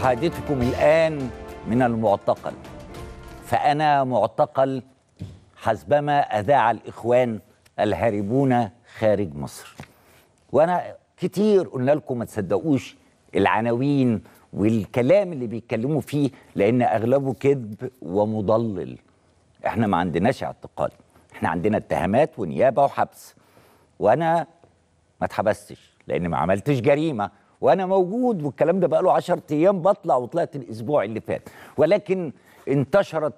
محادثتكم الآن من المعتقل فأنا معتقل حسبما أذاع الإخوان الهاربون خارج مصر وأنا كتير قلنا لكم ما تصدقوش العناوين والكلام اللي بيتكلموا فيه لأن أغلبه كذب ومضلل احنا ما عندناش اعتقال احنا عندنا اتهامات ونيابة وحبس وأنا ما اتحبستش لأن ما عملتش جريمة وانا موجود والكلام ده بقاله 10 ايام بطلع وطلعت الاسبوع اللي فات ولكن انتشرت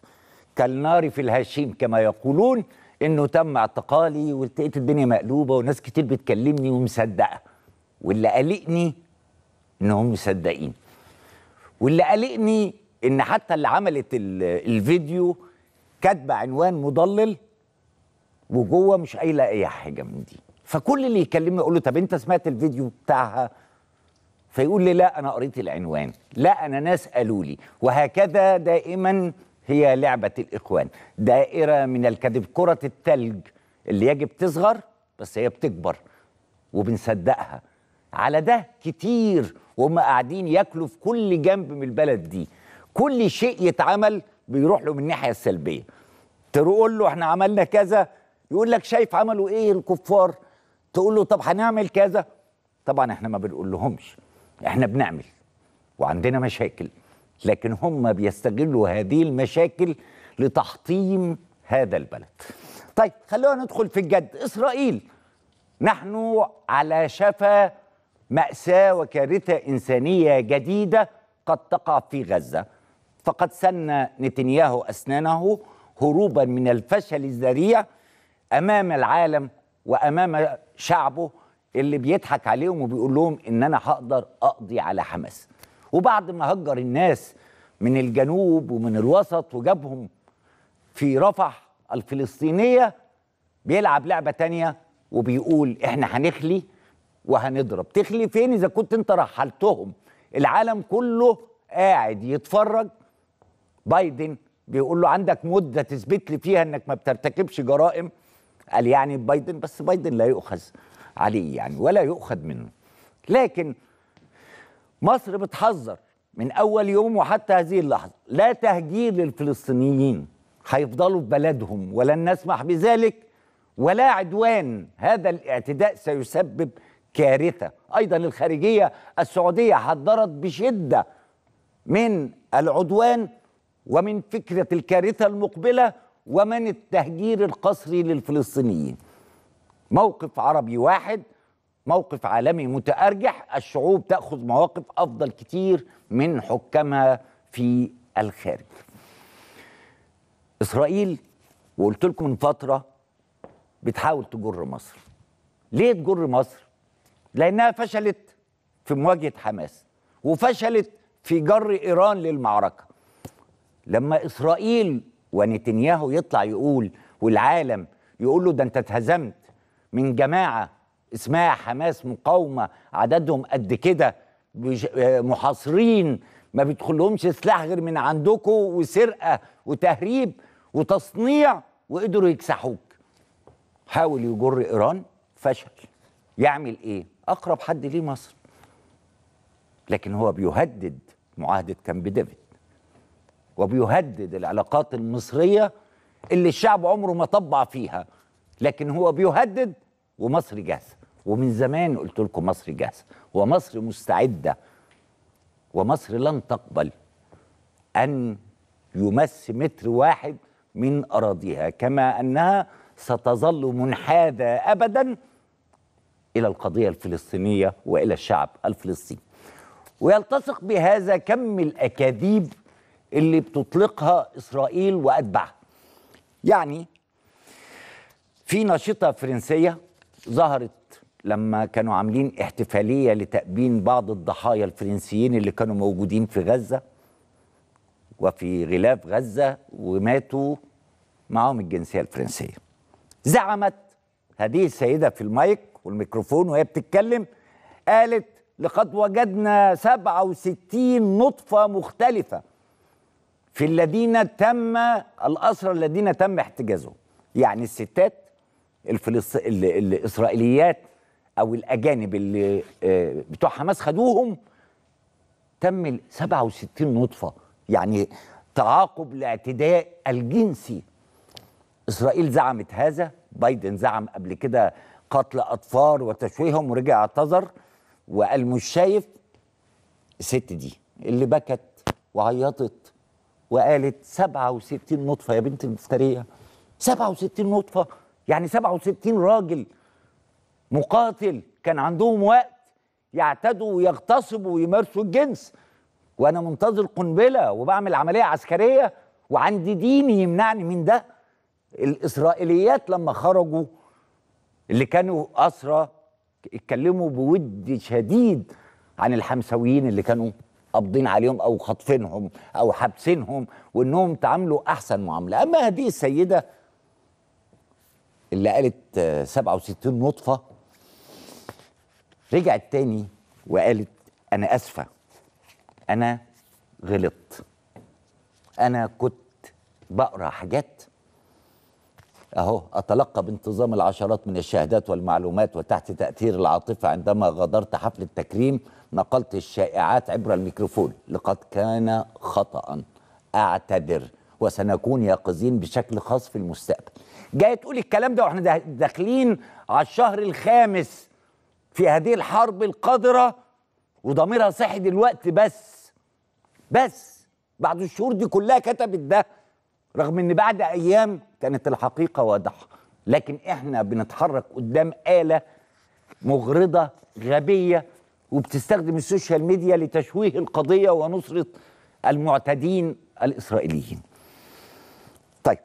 كالنار في الهشيم كما يقولون انه تم اعتقالي ولقيت الدنيا مقلوبه وناس كتير بتكلمني ومصدقه واللي قلقني انهم مصدقين واللي قلقني ان حتى اللي عملت الفيديو كاتبه عنوان مضلل وجوه مش قايله اي حاجه من دي فكل اللي يكلمني اقول له طب انت سمعت الفيديو بتاعها فيقول لي لا انا قريت العنوان لا انا ناس قالوا لي وهكذا دائما هي لعبه الاخوان دائره من الكذب كره الثلج اللي يجب تصغر بس هي بتكبر وبنصدقها على ده كتير وهم قاعدين ياكلوا في كل جنب من البلد دي كل شيء يتعمل بيروح له من الناحيه السلبيه تقول له احنا عملنا كذا يقول لك شايف عملوا ايه الكفار تقول له طب هنعمل كذا طبعا احنا ما بنقول لهمش احنا بنعمل وعندنا مشاكل لكن هم بيستغلوا هذه المشاكل لتحطيم هذا البلد طيب خلونا ندخل في الجد اسرائيل نحن على شفا مأساة وكارثة إنسانية جديدة قد تقع في غزة فقد سن نتنياهو أسنانه هروبا من الفشل الذريع أمام العالم وأمام شعبه اللي بيضحك عليهم وبيقول لهم ان انا هقدر اقضي على حماس وبعد ما هجر الناس من الجنوب ومن الوسط وجابهم في رفح الفلسطينية بيلعب لعبة تانية وبيقول احنا هنخلي وهنضرب تخلي فين اذا كنت انت رحلتهم العالم كله قاعد يتفرج بايدن بيقول له عندك مدة تثبت لي فيها انك ما بترتكبش جرائم قال يعني بايدن بس بايدن لا يؤخذ عليه يعني ولا يؤخذ منه لكن مصر بتحذر من اول يوم وحتى هذه اللحظه لا تهجير للفلسطينيين هيفضلوا في بلدهم ولن نسمح بذلك ولا عدوان هذا الاعتداء سيسبب كارثه ايضا الخارجيه السعوديه حذرت بشده من العدوان ومن فكره الكارثه المقبله ومن التهجير القسري للفلسطينيين موقف عربي واحد موقف عالمي متأرجح الشعوب تأخذ مواقف أفضل كتير من حكامها في الخارج إسرائيل وقلت لكم من فترة بتحاول تجر مصر ليه تجر مصر؟ لأنها فشلت في مواجهة حماس وفشلت في جر إيران للمعركة لما إسرائيل ونتنياهو يطلع يقول والعالم يقول له ده أنت اتهزمت من جماعه اسمها حماس مقاومه عددهم قد كده محاصرين ما بيدخلهمش سلاح غير من عندكم وسرقه وتهريب وتصنيع وقدروا يكسحوك حاول يجر ايران فشل يعمل ايه اقرب حد ليه مصر لكن هو بيهدد معاهده كامب ديفيد وبيهدد العلاقات المصريه اللي الشعب عمره ما طبع فيها لكن هو بيهدد ومصر جاهزه ومن زمان قلت لكم مصر جاهزه ومصر مستعده ومصر لن تقبل ان يمس متر واحد من اراضيها كما انها ستظل منحازه ابدا الى القضيه الفلسطينيه والى الشعب الفلسطيني ويلتصق بهذا كم الاكاذيب اللي بتطلقها اسرائيل واتباعها يعني في ناشطة فرنسية ظهرت لما كانوا عاملين احتفالية لتأبين بعض الضحايا الفرنسيين اللي كانوا موجودين في غزة وفي غلاف غزة وماتوا معهم الجنسية الفرنسية زعمت هذه السيدة في المايك والميكروفون وهي بتتكلم قالت لقد وجدنا 67 نطفة مختلفة في الذين تم الأسرى الذين تم احتجازهم يعني الستات الفلسط... ال... الإسرائيليات أو الأجانب اللي آه، بتوع حماس خدوهم تم 67 نطفه يعني تعاقب الاعتداء الجنسي اسرائيل زعمت هذا بايدن زعم قبل كده قتل اطفال وتشويههم ورجع اعتذر وقال مش شايف الست دي اللي بكت وعيطت وقالت 67 نطفه يا بنت المفتريه 67 نطفه يعني 67 راجل مقاتل كان عندهم وقت يعتدوا ويغتصبوا ويمارسوا الجنس وانا منتظر قنبله وبعمل عمليه عسكريه وعندي دين يمنعني من ده الاسرائيليات لما خرجوا اللي كانوا اسرى اتكلموا بود شديد عن الحمساويين اللي كانوا قابضين عليهم او خاطفينهم او حابسينهم وانهم تعاملوا احسن معامله اما هذه السيده اللي قالت 67 نطفه رجعت تاني وقالت انا اسفه انا غلطت انا كنت بقرا حاجات اهو اتلقى بانتظام العشرات من الشهادات والمعلومات وتحت تاثير العاطفه عندما غادرت حفل التكريم نقلت الشائعات عبر الميكروفون لقد كان خطا اعتذر وسنكون يقظين بشكل خاص في المستقبل جاي تقول الكلام ده واحنا داخلين على الشهر الخامس في هذه الحرب القذره وضميرها صحي دلوقتي بس بس بعد الشهور دي كلها كتبت ده رغم ان بعد ايام كانت الحقيقه واضحه لكن احنا بنتحرك قدام اله مغرضه غبيه وبتستخدم السوشيال ميديا لتشويه القضيه ونصره المعتدين الاسرائيليين. طيب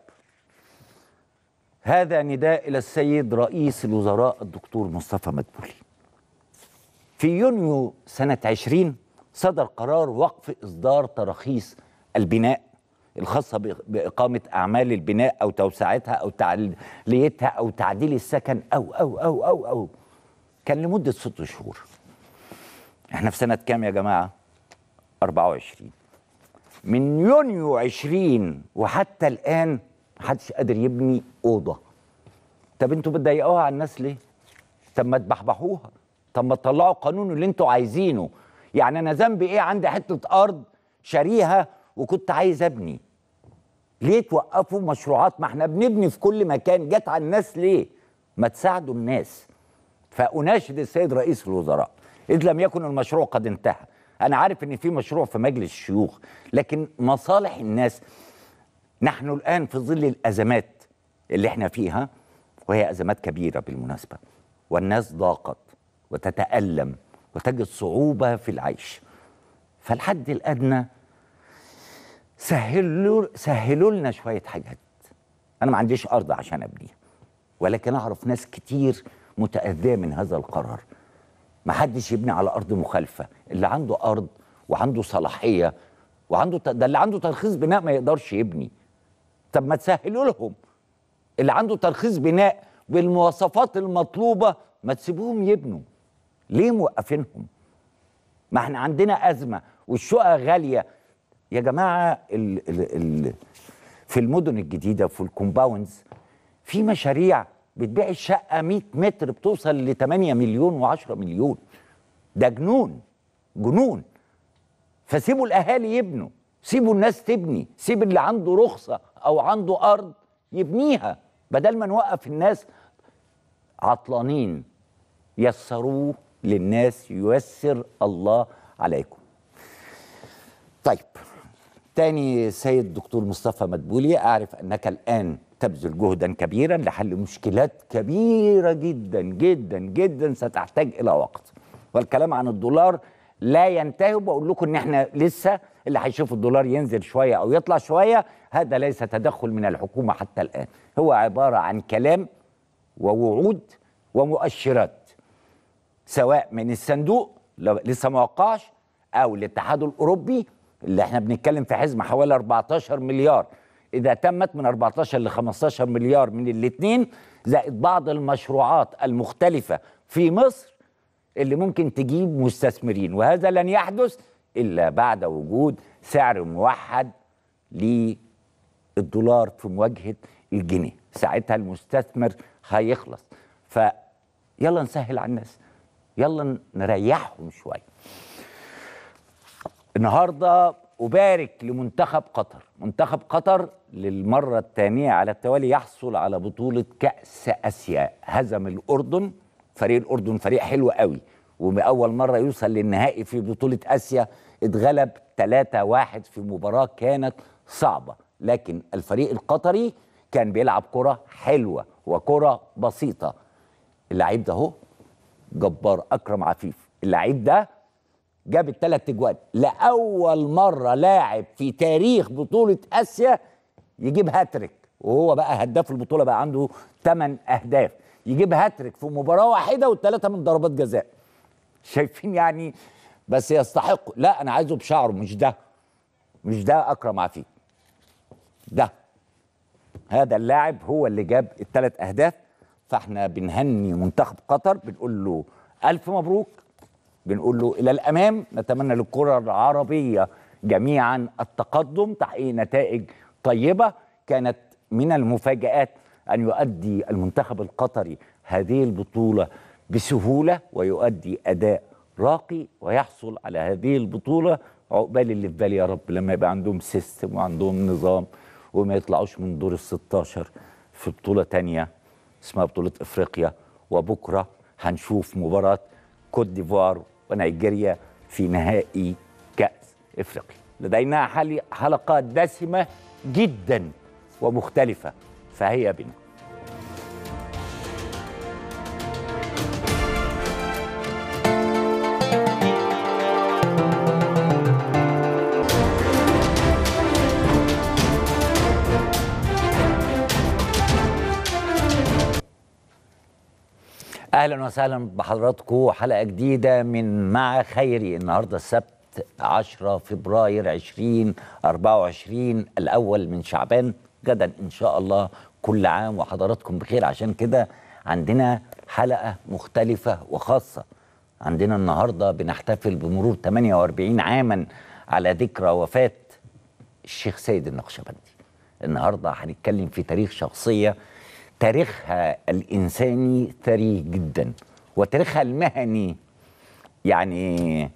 هذا نداء الى السيد رئيس الوزراء الدكتور مصطفى مدبولي. في يونيو سنه 20 صدر قرار وقف اصدار تراخيص البناء الخاصة بإقامة أعمال البناء أو توسعتها أو تعليتها أو تعديل السكن أو أو أو أو أو كان لمدة ست شهور احنا في سنة كام يا جماعة؟ 24 من يونيو 20 وحتى الآن محدش قادر يبني أوضة طب انتوا بتضايقوها على الناس ليه؟ طب ما تبحبحوها طب ما تطلعوا القانون اللي انتوا عايزينه يعني انا ذنبي ايه عندي حته ارض شاريها وكنت عايز ابني ليه توقفوا مشروعات ما احنا بنبني في كل مكان جت على الناس ليه ما تساعدوا الناس فاناشد السيد رئيس الوزراء اذ لم يكن المشروع قد انتهى انا عارف ان في مشروع في مجلس الشيوخ لكن مصالح الناس نحن الان في ظل الازمات اللي احنا فيها وهي ازمات كبيره بالمناسبه والناس ضاقت وتتالم وتجد صعوبه في العيش فالحد الادنى سهلوا سهلوا لنا شويه حاجات انا ما عنديش ارض عشان ابنيها ولكن اعرف ناس كتير متاذيه من هذا القرار ما حدش يبني على ارض مخالفه اللي عنده ارض وعنده صلاحيه وعنده ده اللي عنده ترخيص بناء ما يقدرش يبني طب ما تسهلوا لهم اللي عنده ترخيص بناء بالمواصفات المطلوبه ما تسيبوهم يبنوا ليه موقفينهم ما احنا عندنا ازمه والشقق غاليه يا جماعه ال ال ال في المدن الجديده في الكومباوندز في مشاريع بتبيع الشقه 100 متر بتوصل ل 8 مليون و10 مليون ده جنون جنون فسيبوا الاهالي يبنوا سيبوا الناس تبني سيب اللي عنده رخصه او عنده ارض يبنيها بدل ما نوقف الناس عطلانين يسروه للناس ييسر الله عليكم طيب تاني سيد الدكتور مصطفى مدبولي أعرف أنك الآن تبذل جهدا كبيرا لحل مشكلات كبيرة جدا جدا جدا ستحتاج إلى وقت والكلام عن الدولار لا ينتهي وبقول لكم ان احنا لسه اللي هيشوف الدولار ينزل شويه او يطلع شويه هذا ليس تدخل من الحكومه حتى الان هو عباره عن كلام ووعود ومؤشرات سواء من الصندوق لسه ما وقعش او الاتحاد الاوروبي اللي احنا بنتكلم في حزمه حوالي 14 مليار اذا تمت من 14 ل 15 مليار من الاثنين زائد بعض المشروعات المختلفه في مصر اللي ممكن تجيب مستثمرين وهذا لن يحدث الا بعد وجود سعر موحد للدولار في مواجهه الجنيه ساعتها المستثمر هيخلص فيلا نسهل على الناس يلا نريحهم شويه النهارده أبارك لمنتخب قطر منتخب قطر للمرة الثانية على التوالي يحصل على بطولة كأس آسيا هزم الأردن فريق الأردن فريق حلو قوي وبأول مرة يوصل للنهائي في بطولة آسيا اتغلب 3-1 في مباراة كانت صعبة لكن الفريق القطري كان بيلعب كرة حلوة وكرة بسيطة اللعيب ده هو جبار أكرم عفيف اللعيب ده جاب الثلاث اجوان لاول مره لاعب في تاريخ بطوله اسيا يجيب هاتريك وهو بقى هداف البطوله بقى عنده 8 اهداف يجيب هاتريك في مباراه واحده والثلاثه من ضربات جزاء شايفين يعني بس يستحق لا انا عايزه بشعره مش ده مش ده اكرم عفيف ده هذا اللاعب هو اللي جاب الثلاث اهداف فاحنا بنهني منتخب قطر بنقول له الف مبروك بنقول له الى الامام نتمنى للكره العربيه جميعا التقدم تحقيق نتائج طيبه كانت من المفاجات ان يؤدي المنتخب القطري هذه البطوله بسهوله ويؤدي اداء راقي ويحصل على هذه البطوله عقبال اللي في بالي يا رب لما يبقى عندهم سيستم وعندهم نظام وما يطلعوش من دور ال 16 في بطوله تانية اسمها بطوله افريقيا وبكره هنشوف مباراه كوت ديفوار ونيجيريا في نهائي كأس افريقيا لدينا حل- حلقات دسمة جدا ومختلفة فهيا بنا اهلا وسهلا بحضراتكم حلقه جديده من مع خيري النهارده السبت 10 فبراير 2024 الاول من شعبان غدا ان شاء الله كل عام وحضراتكم بخير عشان كده عندنا حلقه مختلفه وخاصه عندنا النهارده بنحتفل بمرور 48 عاما على ذكرى وفاه الشيخ سيد النقشبندي النهارده هنتكلم في تاريخ شخصيه تاريخها الانساني ثري جدا وتاريخها المهني يعني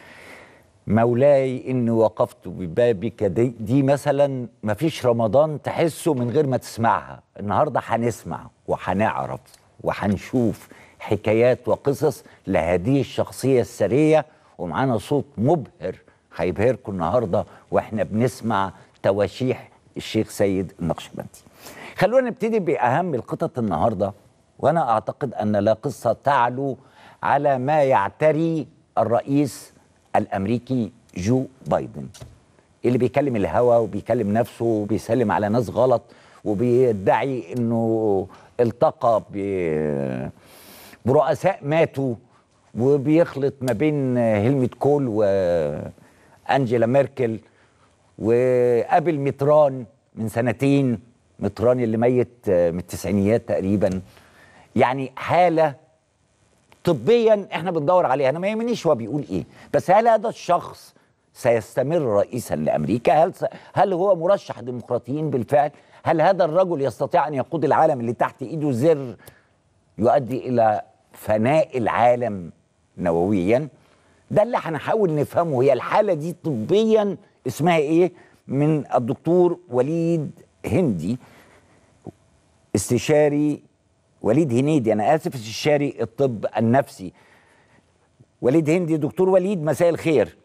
مولاي اني وقفت ببابك دي, دي مثلا ما فيش رمضان تحسه من غير ما تسمعها النهارده هنسمع وهنعرف وهنشوف حكايات وقصص لهذه الشخصيه الثريه ومعانا صوت مبهر هيبهركم النهارده واحنا بنسمع تواشيح الشيخ سيد النقشبندي خلونا نبتدي باهم القطط النهارده وانا اعتقد ان لا قصه تعلو على ما يعتري الرئيس الامريكي جو بايدن اللي بيكلم الهوا وبيكلم نفسه وبيسلم على ناس غلط وبيدعي انه التقى ب- برؤساء ماتوا وبيخلط ما بين هيلمت كول وانجيلا ميركل وقابل متران من سنتين متران اللي ميت من التسعينيات تقريبا يعني حاله طبيا احنا بندور عليها انا ما يهمنيش هو بيقول ايه بس هل هذا الشخص سيستمر رئيسا لامريكا هل س... هل هو مرشح ديمقراطيين بالفعل هل هذا الرجل يستطيع ان يقود العالم اللي تحت ايده زر يؤدي الى فناء العالم نوويا ده اللي هنحاول نفهمه هي الحاله دي طبيا اسمها ايه من الدكتور وليد هندي استشاري وليد هنيدي انا اسف استشاري الطب النفسي وليد هندي دكتور وليد مساء الخير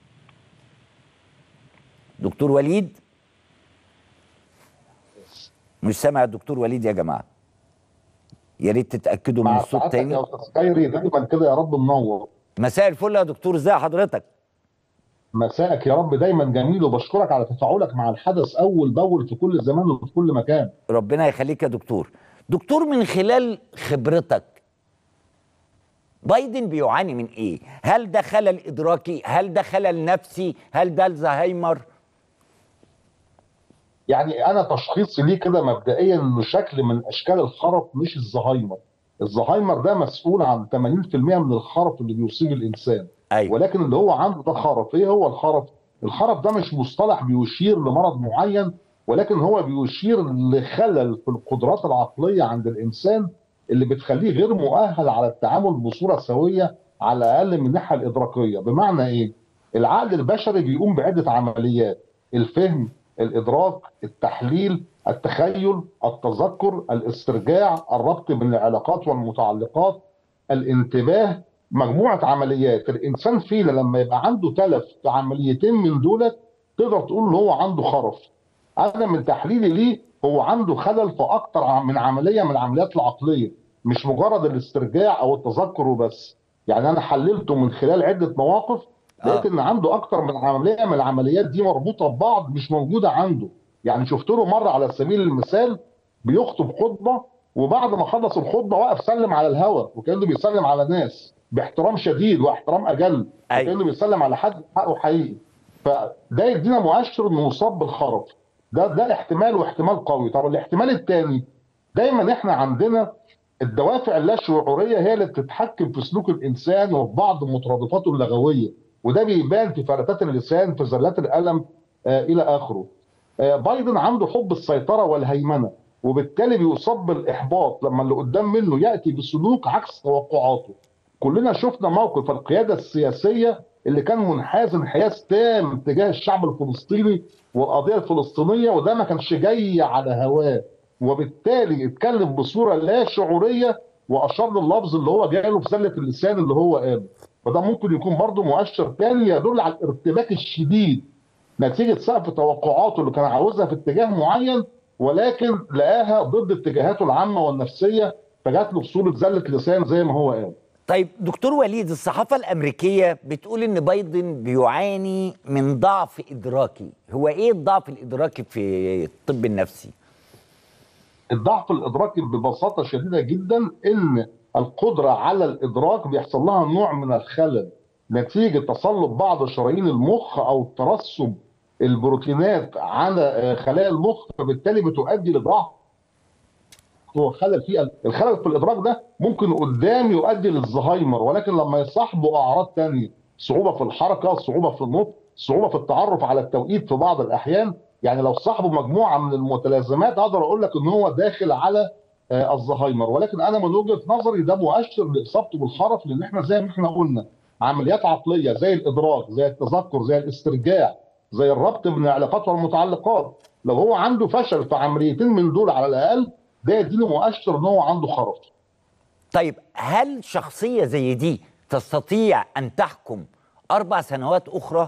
دكتور وليد مش سامع الدكتور وليد يا جماعه يا ريت تتاكدوا من مع الصوت سعادتك تاني يا استاذ خيري دايما كده يا رب منور مساء الفل يا دكتور ازي حضرتك مساءك يا رب دايما جميل وبشكرك على تفاعلك مع الحدث اول باول في كل زمان وفي كل مكان ربنا يخليك يا دكتور دكتور من خلال خبرتك بايدن بيعاني من ايه هل ده خلل ادراكي هل ده خلل نفسي هل ده الزهايمر يعني انا تشخيصي ليه كده مبدئيا انه شكل من اشكال الخرف مش الزهايمر الزهايمر ده مسؤول عن 80% من الخرف اللي بيصيب الانسان ايوه ولكن اللي هو عنده ده خرف ايه هو الخرف الخرف ده مش مصطلح بيشير لمرض معين ولكن هو بيشير لخلل في القدرات العقليه عند الانسان اللي بتخليه غير مؤهل على التعامل بصوره سويه على الاقل من الناحيه الادراكيه بمعنى ايه العقل البشري بيقوم بعده عمليات الفهم الادراك التحليل التخيل التذكر الاسترجاع الربط بين العلاقات والمتعلقات الانتباه مجموعه عمليات الانسان فينا لما يبقى عنده تلف في عمليتين من دولت تقدر تقول ان هو عنده خرف انا من تحليلي ليه هو عنده خلل في اكتر من عمليه من العمليات العقليه مش مجرد الاسترجاع او التذكر وبس يعني انا حللته من خلال عده مواقف لقيت آه. ان عنده اكتر من عمليه من العمليات دي مربوطه ببعض مش موجوده عنده يعني شفت له مره على سبيل المثال بيخطب خطبه وبعد ما خلص الخطبه وقف سلم على الهوا وكانه بيسلم على ناس باحترام شديد واحترام اجل أيوة. وكانه بيسلم على حد حقه حقيقي فده يدينا مؤشر انه مصاب بالخرف ده ده احتمال واحتمال قوي طب الاحتمال الثاني دايما احنا عندنا الدوافع اللاشعوريه هي اللي بتتحكم في سلوك الانسان وفي بعض مترادفاته اللغويه وده بيبان في فلتات اللسان في زلات القلم آه الى اخره آه بايدن عنده حب السيطره والهيمنه وبالتالي بيصاب بالاحباط لما اللي قدام منه ياتي بسلوك عكس توقعاته كلنا شفنا موقف القياده السياسيه اللي كان منحاز انحياز تام تجاه الشعب الفلسطيني والقضيه الفلسطينيه وده ما كانش جاي على هواه وبالتالي اتكلم بصوره لا شعوريه واشار لللفظ اللي هو جاله في سله اللسان اللي هو قاله فده ممكن يكون برضه مؤشر ثاني يدل على الارتباك الشديد نتيجه سقف توقعاته اللي كان عاوزها في اتجاه معين ولكن لقاها ضد اتجاهاته العامه والنفسيه فجات له في صوره زله لسان زي ما هو قال طيب دكتور وليد الصحافة الأمريكية بتقول إن بايدن بيعاني من ضعف إدراكي هو إيه الضعف الإدراكي في الطب النفسي؟ الضعف الادراكي ببساطه شديده جدا ان القدره على الادراك بيحصل لها نوع من الخلل نتيجه تسلط بعض شرايين المخ او ترسب البروتينات على خلايا المخ فبالتالي بتؤدي لضعف هو خلل في الخلل في الادراك ده ممكن قدام يؤدي للزهايمر ولكن لما يصاحبه اعراض ثانيه صعوبه في الحركه صعوبه في النطق صعوبه في التعرف على التوقيت في بعض الاحيان يعني لو صاحبه مجموعه من المتلازمات اقدر اقول لك ان هو داخل على آه الزهايمر ولكن انا من وجهه نظري ده مؤشر لاصابته بالخرف لان احنا زي ما احنا قلنا عمليات عقليه زي الادراك زي التذكر زي الاسترجاع زي الربط بين العلاقات والمتعلقات لو هو عنده فشل في عمليتين من دول على الاقل ده يديله مؤشر ان هو عنده خرف طيب هل شخصية زي دي تستطيع أن تحكم أربع سنوات أخرى؟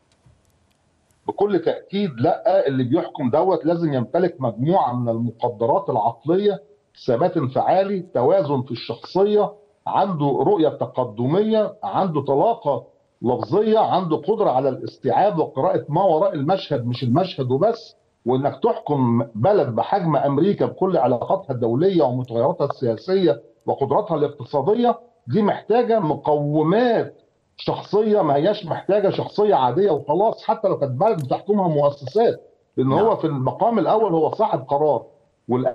بكل تاكيد لا اللي بيحكم دوت لازم يمتلك مجموعه من المقدرات العقليه ثبات انفعالي توازن في الشخصيه عنده رؤيه تقدميه عنده طلاقه لفظيه عنده قدره على الاستيعاب وقراءه ما وراء المشهد مش المشهد وبس وانك تحكم بلد بحجم امريكا بكل علاقاتها الدوليه ومتغيراتها السياسيه وقدراتها الاقتصاديه دي محتاجه مقومات شخصيه ما هياش محتاجه شخصيه عاديه وخلاص حتى لو كانت بلد بتحكمها مؤسسات لان نعم. هو في المقام الاول هو صاحب قرار وال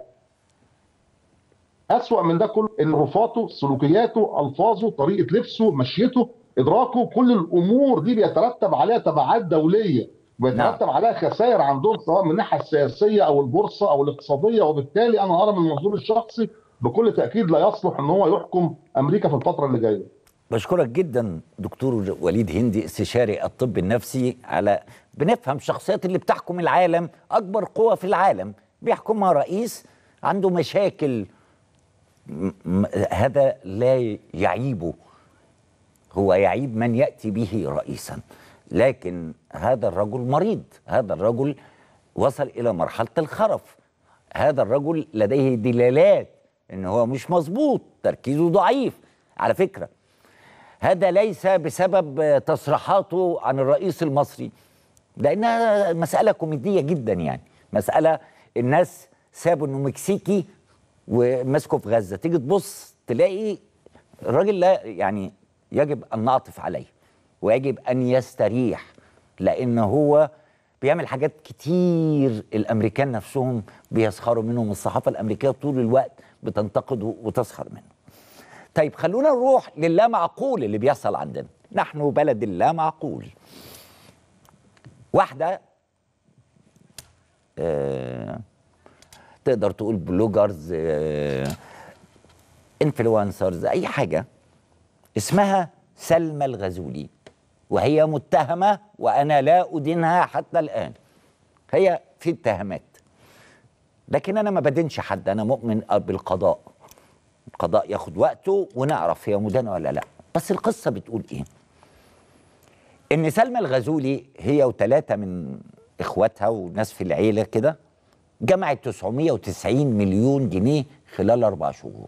أسوأ من ده كله ان رفاته سلوكياته الفاظه طريقه لبسه مشيته ادراكه كل الامور دي بيترتب عليها تبعات دوليه ويترتب عليها خسائر عندهم سواء من الناحيه السياسيه او البورصه او الاقتصاديه وبالتالي انا ارى من المنظور الشخصي بكل تاكيد لا يصلح ان هو يحكم امريكا في الفتره اللي جايه بشكرك جدا دكتور وليد هندي استشاري الطب النفسي على بنفهم الشخصيات اللي بتحكم العالم اكبر قوة في العالم بيحكمها رئيس عنده مشاكل م- م- هذا لا يعيبه هو يعيب من ياتي به رئيسا لكن هذا الرجل مريض هذا الرجل وصل الى مرحله الخرف هذا الرجل لديه دلالات ان هو مش مظبوط تركيزه ضعيف على فكره هذا ليس بسبب تصريحاته عن الرئيس المصري لانها مساله كوميديه جدا يعني مساله الناس سابوا انه مكسيكي ومسكه في غزه تيجي تبص تلاقي الراجل لا يعني يجب ان نعطف عليه ويجب ان يستريح لان هو بيعمل حاجات كتير الامريكان نفسهم بيسخروا منهم الصحافه الامريكيه طول الوقت بتنتقده وتسخر منه طيب خلونا نروح للا معقول اللي بيحصل عندنا نحن بلد اللا معقول واحدة آه تقدر تقول بلوجرز آه انفلونسرز اي حاجة اسمها سلمى الغزولي وهي متهمه وانا لا ادينها حتى الان هي في اتهامات لكن انا ما بدينش حد انا مؤمن بالقضاء القضاء ياخد وقته ونعرف هي مدانه ولا لا بس القصه بتقول ايه ان سلمى الغزولي هي وثلاثه من اخواتها وناس في العيله كده جمعت 990 مليون جنيه خلال اربع شهور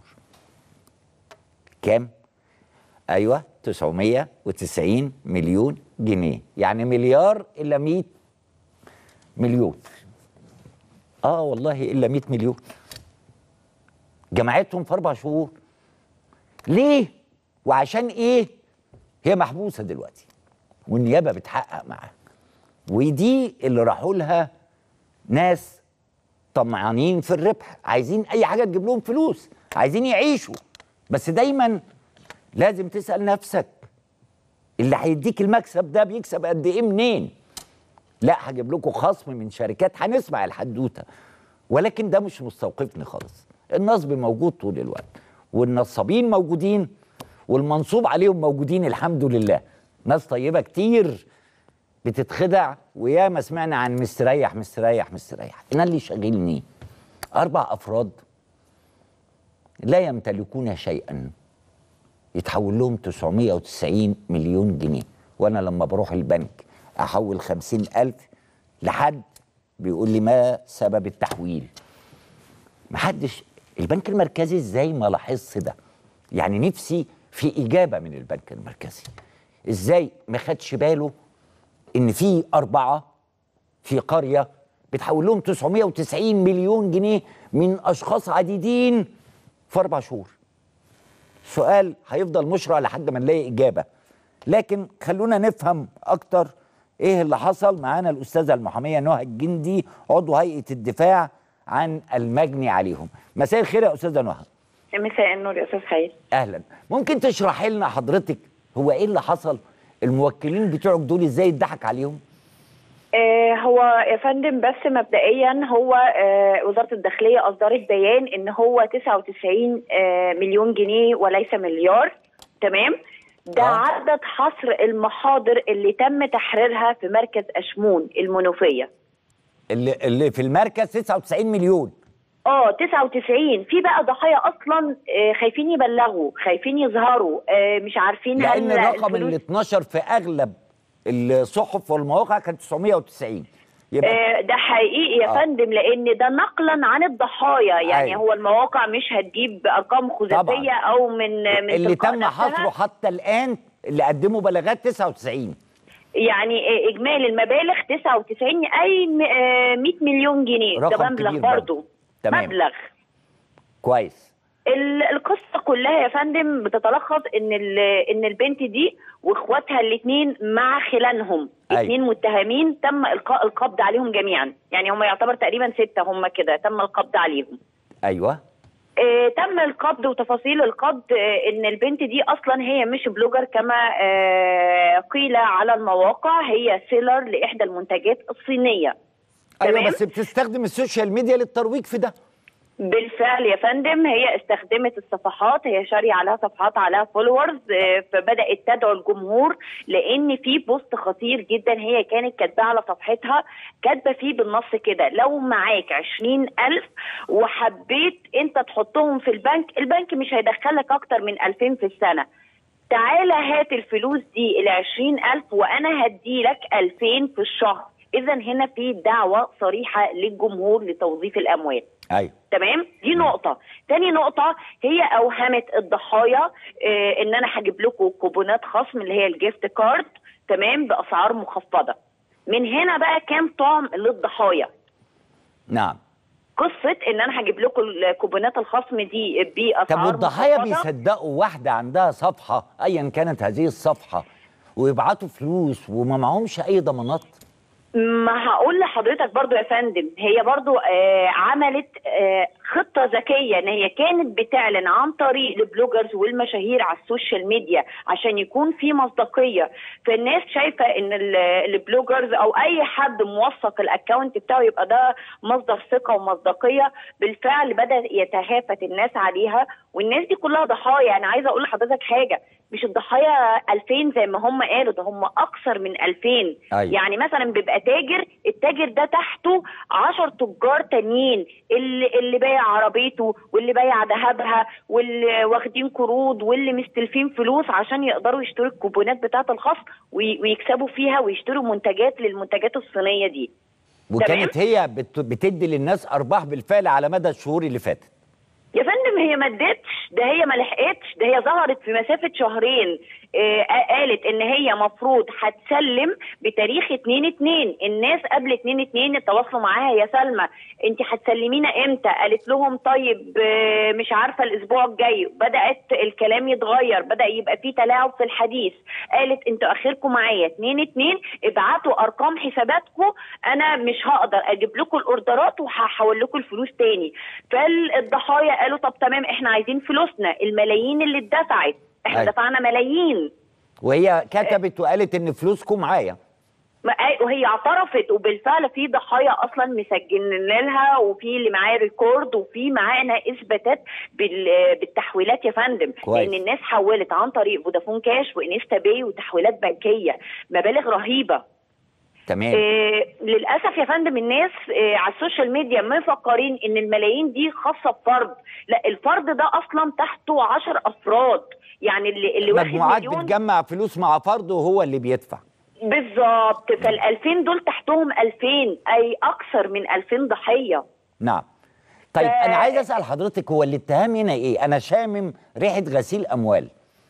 كام ايوه 990 مليون جنيه يعني مليار الا 100 مليون اه والله الا 100 مليون جمعتهم في اربع شهور ليه وعشان ايه هي محبوسه دلوقتي والنيابه بتحقق معاها ودي اللي راحوا لها ناس طمعانين في الربح عايزين اي حاجه تجيب لهم فلوس عايزين يعيشوا بس دايما لازم تسال نفسك اللي هيديك المكسب ده بيكسب قد ايه منين لا هجيب لكم خصم من شركات هنسمع الحدوته ولكن ده مش مستوقفني خالص النصب موجود طول الوقت والنصابين موجودين والمنصوب عليهم موجودين الحمد لله ناس طيبه كتير بتتخدع وياما سمعنا عن مستريح مستريح مستريح انا اللي شاغلني اربع افراد لا يمتلكون شيئا يتحول لهم 990 مليون جنيه وانا لما بروح البنك احول خمسين ألف لحد بيقول لي ما سبب التحويل محدش البنك المركزي ازاي ما لاحظش ده يعني نفسي في إجابة من البنك المركزي ازاي ما خدش باله ان في أربعة في قرية بتحول لهم 990 مليون جنيه من أشخاص عديدين في أربع شهور سؤال هيفضل مشرع لحد ما نلاقي إجابة لكن خلونا نفهم أكتر إيه اللي حصل معانا الأستاذة المحامية نهى الجندي عضو هيئة الدفاع عن المجني عليهم مساء الخير يا أستاذة نهى مساء النور يا استاذ خير أهلا ممكن تشرحي لنا حضرتك هو إيه اللي حصل الموكلين بتوعك دول إزاي اتضحك عليهم آه هو يا فندم بس مبدئيا هو آه وزاره الداخليه اصدرت بيان ان هو 99 آه مليون جنيه وليس مليار تمام ده آه. آه. عدد حصر المحاضر اللي تم تحريرها في مركز اشمون المنوفيه اللي, اللي في المركز 99 مليون اه 99 في بقى ضحايا اصلا آه خايفين يبلغوا خايفين يظهروا آه مش عارفين لأن هل الرقم الفلوس- اللي اتنشر في أغلب الصحف والمواقع كان 990 يبقى آه، ده حقيقي يا آه. فندم لان ده نقلا عن الضحايا يعني أيوة. هو المواقع مش هتجيب ارقام خزافيه طبعاً. او من من اللي تلقاء تم نفسها. حصره حتى الآن اللي قدموا بلاغات 99 يعني آه، اجمالي المبالغ 99 اي م- آه، 100 مليون جنيه ده رقم مبلغ كبير برضه برضه. تمام. مبلغ كويس ال- القصه كلها يا فندم بتتلخص ان ال- ان البنت دي واخواتها الاثنين مع خلانهم أيوة. اثنين متهمين تم القاء القبض عليهم جميعا يعني هم يعتبر تقريبا سته هم كده تم القبض عليهم أيوه آه، تم القبض وتفاصيل القبض آه، ان البنت دي اصلا هي مش بلوجر كما آه، قيل على المواقع هي سيلر لاحدى المنتجات الصينيه أيوه تمام. بس بتستخدم السوشيال ميديا للترويج في ده بالفعل يا فندم هي استخدمت الصفحات هي شارية عليها صفحات عليها فولورز فبدأت تدعو الجمهور لأن في بوست خطير جدا هي كانت كاتباه على صفحتها كاتبة فيه بالنص كده لو معاك عشرين ألف وحبيت أنت تحطهم في البنك البنك مش هيدخلك أكتر من ألفين في السنة تعالى هات الفلوس دي ال ألف وأنا هديلك ألفين في الشهر إذا هنا في دعوة صريحة للجمهور لتوظيف الأموال أيوه تمام دي نقطة تاني نقطة هي أوهمت الضحايا آه إن أنا هجيب لكم كوبونات خصم اللي هي الجيفت كارد تمام بأسعار مخفضة من هنا بقى كام طعم للضحايا نعم قصة إن أنا هجيب لكم الكوبونات الخصم دي بأسعار طب والضحايا مخفضة. بيصدقوا واحدة عندها صفحة أيا كانت هذه الصفحة ويبعتوا فلوس وما معهمش أي ضمانات ما هقول لحضرتك برضو يا فندم هي برضو آه عملت آه خطه ذكيه ان هي كانت بتعلن عن طريق البلوجرز والمشاهير على السوشيال ميديا عشان يكون في مصداقيه فالناس شايفه ان ال- البلوجرز او اي حد موثق الاكونت بتاعه يبقى ده مصدر ثقه ومصداقيه بالفعل بدا يتهافت الناس عليها والناس دي كلها ضحايا انا عايزه اقول لحضرتك حاجه مش الضحايا 2000 زي ما هم قالوا ده هم اكثر من 2000 أيوة. يعني مثلا بيبقى تاجر التاجر ده تحته 10 تجار تانيين اللي اللي بايع عربيته واللي بايع ذهبها واللي واخدين قروض واللي مستلفين فلوس عشان يقدروا يشتروا الكوبونات بتاعه الخصم وي- ويكسبوا فيها ويشتروا منتجات للمنتجات الصينيه دي وكانت هي بت- بتدي للناس ارباح بالفعل على مدى الشهور اللي فاتت يا فندم هي ما ادتش ده هي ما لحقتش ده هي ظهرت في مسافه شهرين آه قالت ان هي مفروض هتسلم بتاريخ 2 2 الناس قبل 2 2 اتواصلوا معاها يا سلمى انت هتسلمينا امتى قالت لهم طيب آه مش عارفه الاسبوع الجاي بدات الكلام يتغير بدا يبقى في تلاعب في الحديث قالت انتوا اخركم معايا 2 2 ابعتوا ارقام حساباتكم انا مش هقدر اجيب لكم الاوردرات وهحول لكم الفلوس تاني فالضحايا قالوا طب تمام احنا عايزين فلوسنا الملايين اللي اتدفعت احنا أيوة. دفعنا ملايين وهي كتبت وقالت ان فلوسكم معايا ما- أي- وهي اعترفت وبالفعل في ضحايا اصلا مسجلين لها وفي اللي معاه ريكورد وفي معانا اثباتات بال- بالتحويلات يا فندم كويس. لان الناس حولت عن طريق فودافون كاش وانستا باي وتحويلات بنكيه مبالغ رهيبه تمام آه للاسف يا فندم الناس آه على السوشيال ميديا مفكرين ان الملايين دي خاصه بفرد لا الفرد ده اصلا تحته 10 افراد يعني اللي اللي واخد مجموعات مليون بتجمع فلوس مع فرد وهو اللي بيدفع بالظبط فال 2000 دول تحتهم 2000 اي اكثر من 2000 ضحيه نعم طيب ف- انا عايز اسال حضرتك هو الاتهام هنا ايه انا شامم ريحه غسيل اموال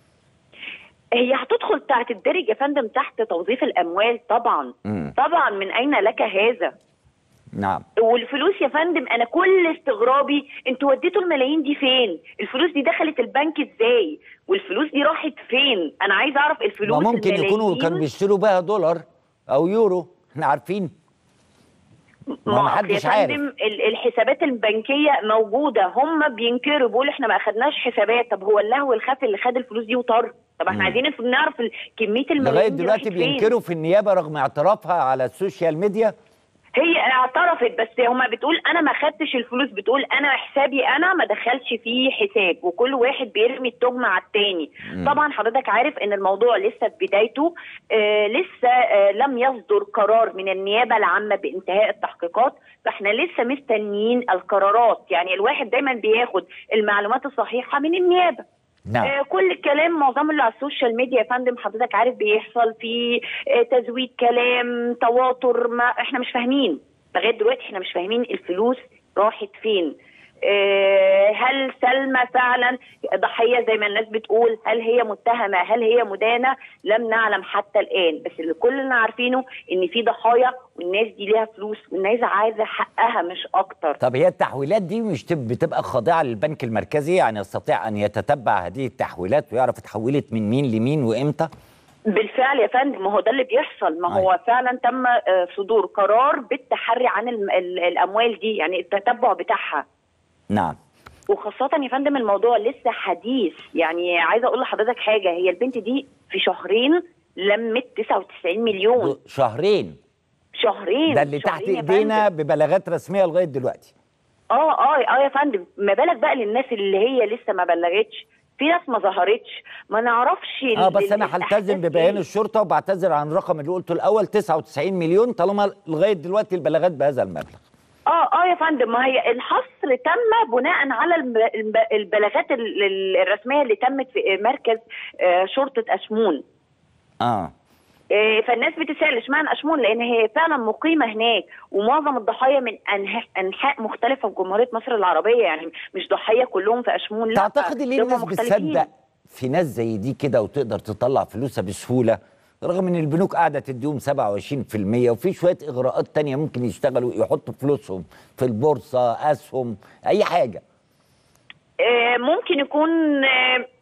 هي هتدخل بتاعت الدرج يا فندم تحت توظيف الاموال طبعا مم. طبعا من اين لك هذا نعم والفلوس يا فندم انا كل استغرابي انتوا وديتوا الملايين دي فين الفلوس دي دخلت البنك ازاي والفلوس دي راحت فين انا عايز اعرف الفلوس ما ممكن يكونوا الملايين كانوا بيشتروا بها دولار او يورو احنا عارفين ما ما محدش يا عارف. فندم ال- الحسابات البنكيه موجوده هم بينكروا بيقولوا احنا ما اخدناش حسابات طب هو اللهو الخفي اللي خد الفلوس دي وطار طب احنا مم. عايزين الف- نعرف ال- كميه الملايين لغايه دي دلوقتي راحت فين. بينكروا في النيابه رغم اعترافها على السوشيال ميديا هي اعترفت بس هما بتقول انا ما خدتش الفلوس بتقول انا حسابي انا ما دخلش فيه حساب وكل واحد بيرمي التهمه على التاني مم. طبعا حضرتك عارف ان الموضوع لسه في بدايته آه لسه آه لم يصدر قرار من النيابه العامه بانتهاء التحقيقات فاحنا لسه مستنيين القرارات يعني الواحد دايما بياخد المعلومات الصحيحه من النيابه نعم آه، كل الكلام معظمه اللي على السوشيال ميديا يا فندم حضرتك عارف بيحصل في آه، تزويد كلام تواتر ما احنا مش فاهمين لغايه دلوقتي احنا مش فاهمين الفلوس راحت فين آه، هل سلمى فعلا ضحيه زي ما الناس بتقول هل هي متهمه هل هي مدانه لم نعلم حتى الان بس اللي كلنا عارفينه ان في ضحايا والناس دي ليها فلوس والناس عايزه حقها مش اكتر طب هي التحويلات دي مش تب- بتبقى خاضعه للبنك المركزي يعني يستطيع ان يتتبع هذه التحويلات ويعرف اتحولت من مين لمين وامتى بالفعل يا فندم ما هو ده اللي بيحصل ما هو فعلا تم آه، صدور قرار بالتحري عن الم- ال- الاموال دي يعني التتبع بتاعها نعم وخاصة يا فندم الموضوع لسه حديث يعني عايزة أقول لحضرتك حاجة هي البنت دي في شهرين لمت 99 مليون دو- شهرين شهرين ده اللي تحت شهرين يا ايدينا فندم. ببلاغات رسميه لغايه دلوقتي اه اه اه يا فندم ما بالك بقى للناس اللي هي لسه ما بلغتش في ناس ما ظهرتش ما نعرفش اه ال- بس انا الأحداث هلتزم ببيان إيه. الشرطه وبعتذر عن الرقم اللي قلته الاول 99 مليون طالما لغايه دلوقتي البلاغات بهذا المبلغ اه اه يا فندم ما هي الحصر تم بناء على الب- الب- البلاغات ال- ال- الرسميه اللي تمت في مركز آه، شرطه اشمون اه آه، فالناس بتسال اشمعنى اشمون لان هي فعلا مقيمه هناك ومعظم الضحايا من أنح- انحاء مختلفه في جمهوريه مصر العربيه يعني مش ضحيه كلهم في اشمون لا تعتقد ليه هم الناس مختلفين. بتصدق في ناس زي دي كده وتقدر تطلع فلوسها بسهوله رغم ان البنوك قاعده تديهم 27% وفي شويه اغراءات تانية ممكن يشتغلوا يحطوا فلوسهم في البورصه اسهم اي حاجه آه، ممكن يكون آه،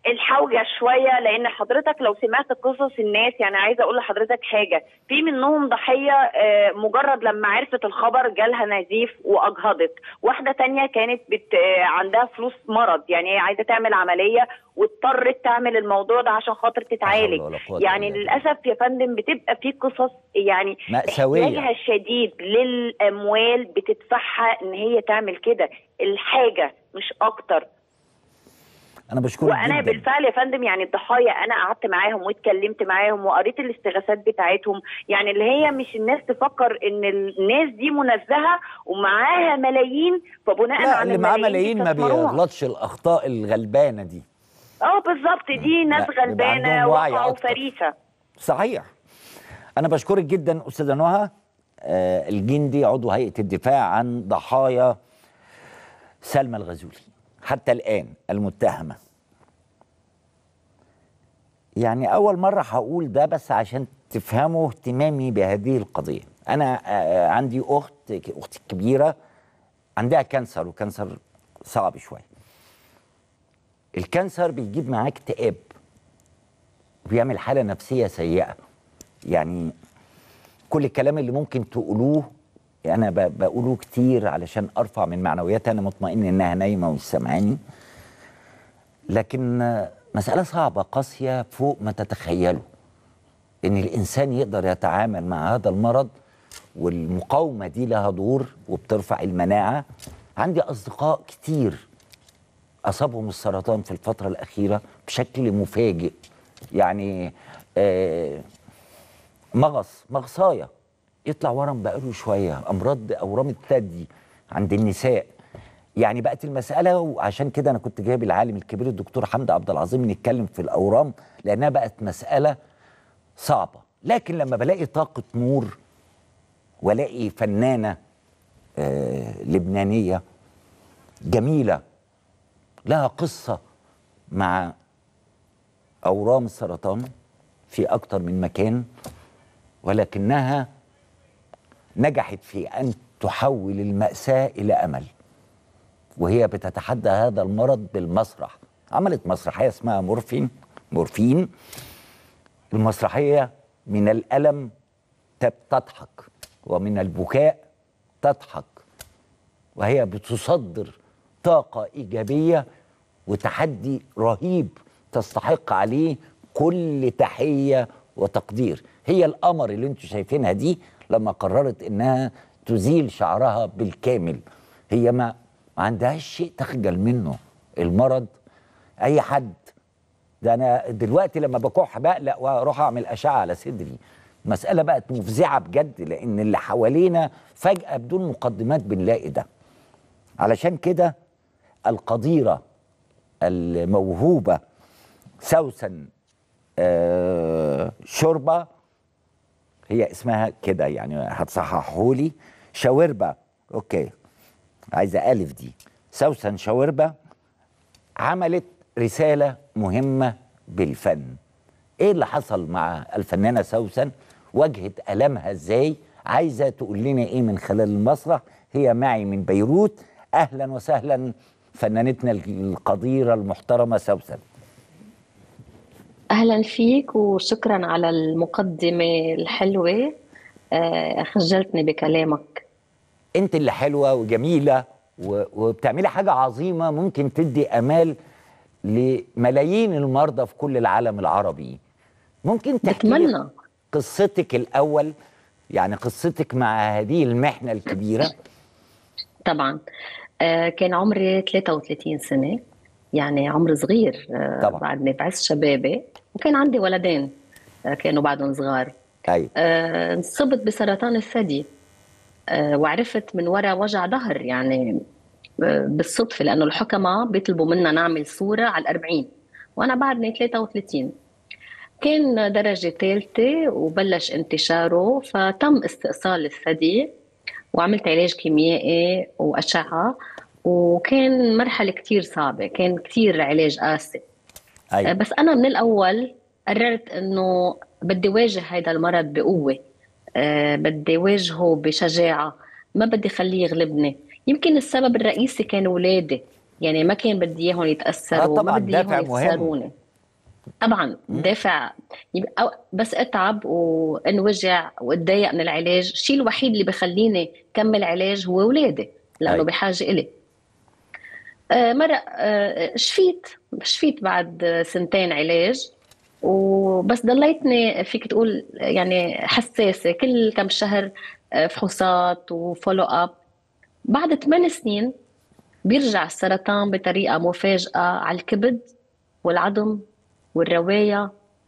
الحوجه شويه لان حضرتك لو سمعت قصص الناس يعني عايزه اقول لحضرتك حاجه في منهم ضحيه آه، مجرد لما عرفت الخبر جالها نزيف واجهضت واحده تانية كانت بت آه، عندها فلوس مرض يعني هي عايزه تعمل عمليه واضطرت تعمل الموضوع ده عشان خاطر تتعالج ولا قوة يعني إلا بالله. للاسف يا فندم بتبقى في قصص يعني مأساوية. احتياجها الشديد للاموال بتدفعها ان هي تعمل كده الحاجه مش اكتر انا بشكرك وانا جدا بالفعل يا فندم يعني الضحايا انا قعدت معاهم واتكلمت معاهم وقريت الاستغاثات بتاعتهم يعني اللي هي مش الناس تفكر ان الناس دي منزهه ومعاها ملايين فبناء لا على اللي معاه الملايين دي ملايين ما بيستثمروها. بيغلطش الاخطاء الغلبانه دي اه بالظبط دي ناس لا، يبقى غلبانه عندهم وعي وقعوا أكتر. فريسه صحيح انا بشكرك جدا استاذه نهى آه، الجندي عضو هيئه الدفاع عن ضحايا سلمى الغزولي حتى الان المتهمه يعني اول مره هقول ده بس عشان تفهموا اهتمامي بهذه القضيه انا آه، عندي اخت اختي الكبيره عندها كانسر وكانسر صعب شويه الكانسر بيجيب معاه اكتئاب وبيعمل حاله نفسيه سيئه يعني كل الكلام اللي ممكن تقولوه انا ب- بقوله كتير علشان ارفع من معنوياتها انا مطمئن انها نايمه ومش سامعاني لكن آه، مساله صعبه قاسيه فوق ما تتخيلوا ان الانسان يقدر يتعامل مع هذا المرض والمقاومه دي لها دور وبترفع المناعه عندي اصدقاء كتير اصابهم السرطان في الفتره الاخيره بشكل مفاجئ يعني آه مغص مغصايه يطلع ورم بقاله شويه امراض اورام الثدي عند النساء يعني بقت المساله وعشان كده انا كنت جايب العالم الكبير الدكتور حمد عبد العظيم نتكلم في الاورام لانها بقت مساله صعبه لكن لما بلاقي طاقه نور والاقي فنانه آه لبنانيه جميله لها قصه مع اورام السرطان في اكتر من مكان ولكنها نجحت في ان تحول الماساه الى امل وهي بتتحدى هذا المرض بالمسرح عملت مسرحيه اسمها مورفين مورفين المسرحيه من الالم تب- تضحك ومن البكاء تضحك وهي بتصدر طاقه ايجابيه وتحدي رهيب تستحق عليه كل تحيه وتقدير هي القمر اللي انتم شايفينها دي لما قررت انها تزيل شعرها بالكامل هي ما ما عندهاش شيء تخجل منه المرض اي حد ده انا دلوقتي لما بكح بقلق واروح اعمل اشعه على صدري مسألة بقت مفزعة بجد لأن اللي حوالينا فجأة بدون مقدمات بنلاقي ده علشان كده القديرة الموهوبة سوسن آه شوربة هي اسمها كده يعني هتصححوا لي شاوربة اوكي عايزة ألف دي سوسن شاوربة عملت رسالة مهمة بالفن ايه اللي حصل مع الفنانة سوسن واجهت ألمها ازاي عايزة تقول لنا ايه من خلال المسرح هي معي من بيروت اهلا وسهلا فنانتنا القديرة المحترمة سوسن أهلا فيك وشكرا على المقدمة الحلوة آه، خجلتني بكلامك انت اللي حلوة وجميلة و- وبتعملي حاجة عظيمة ممكن تدي امال لملايين المرضى في كل العالم العربي ممكن تحكي لي بتمنى قصتك الاول يعني قصتك مع هذه المحنة الكبيرة طبعا آه، كان عمري 33 سنة يعني عمر صغير آه، طبعا. بعدني بعز شبابي وكان عندي ولدين آه، كانوا بعدهم صغار ايوه آه، انصبت بسرطان الثدي آه، وعرفت من وراء وجع ظهر يعني آه، بالصدفة لأنه الحكماء بيطلبوا منا نعمل صورة على الأربعين وأنا بعدني 33 كان درجة ثالثة وبلش انتشاره فتم استئصال الثدي وعملت علاج كيميائي وأشعة وكان مرحلة كتير صعبة كان كتير علاج قاسي ايوه بس أنا من الأول قررت إنه بدي واجه هذا المرض بقوة آه، بدي واجهه بشجاعة ما بدي خليه يغلبني يمكن السبب الرئيسي كان ولادي يعني ما كان بدي اياهم يتاثروا آه طبعاً، ما بدي دافع اياهم مهم. يخسروني طبعا دافع يبقى أو- بس اتعب وانوجع واتضايق من العلاج الشيء الوحيد اللي بخليني كمل علاج هو اولادي لانه أي. بحاجه الي آه، مرة آه، شفيت شفيت بعد آه، سنتين علاج وبس ضليتني فيك تقول يعني حساسة كل كم شهر آه، فحوصات وفولو اب بعد ثمان سنين بيرجع السرطان بطريقة مفاجئة على الكبد والعظم والرواية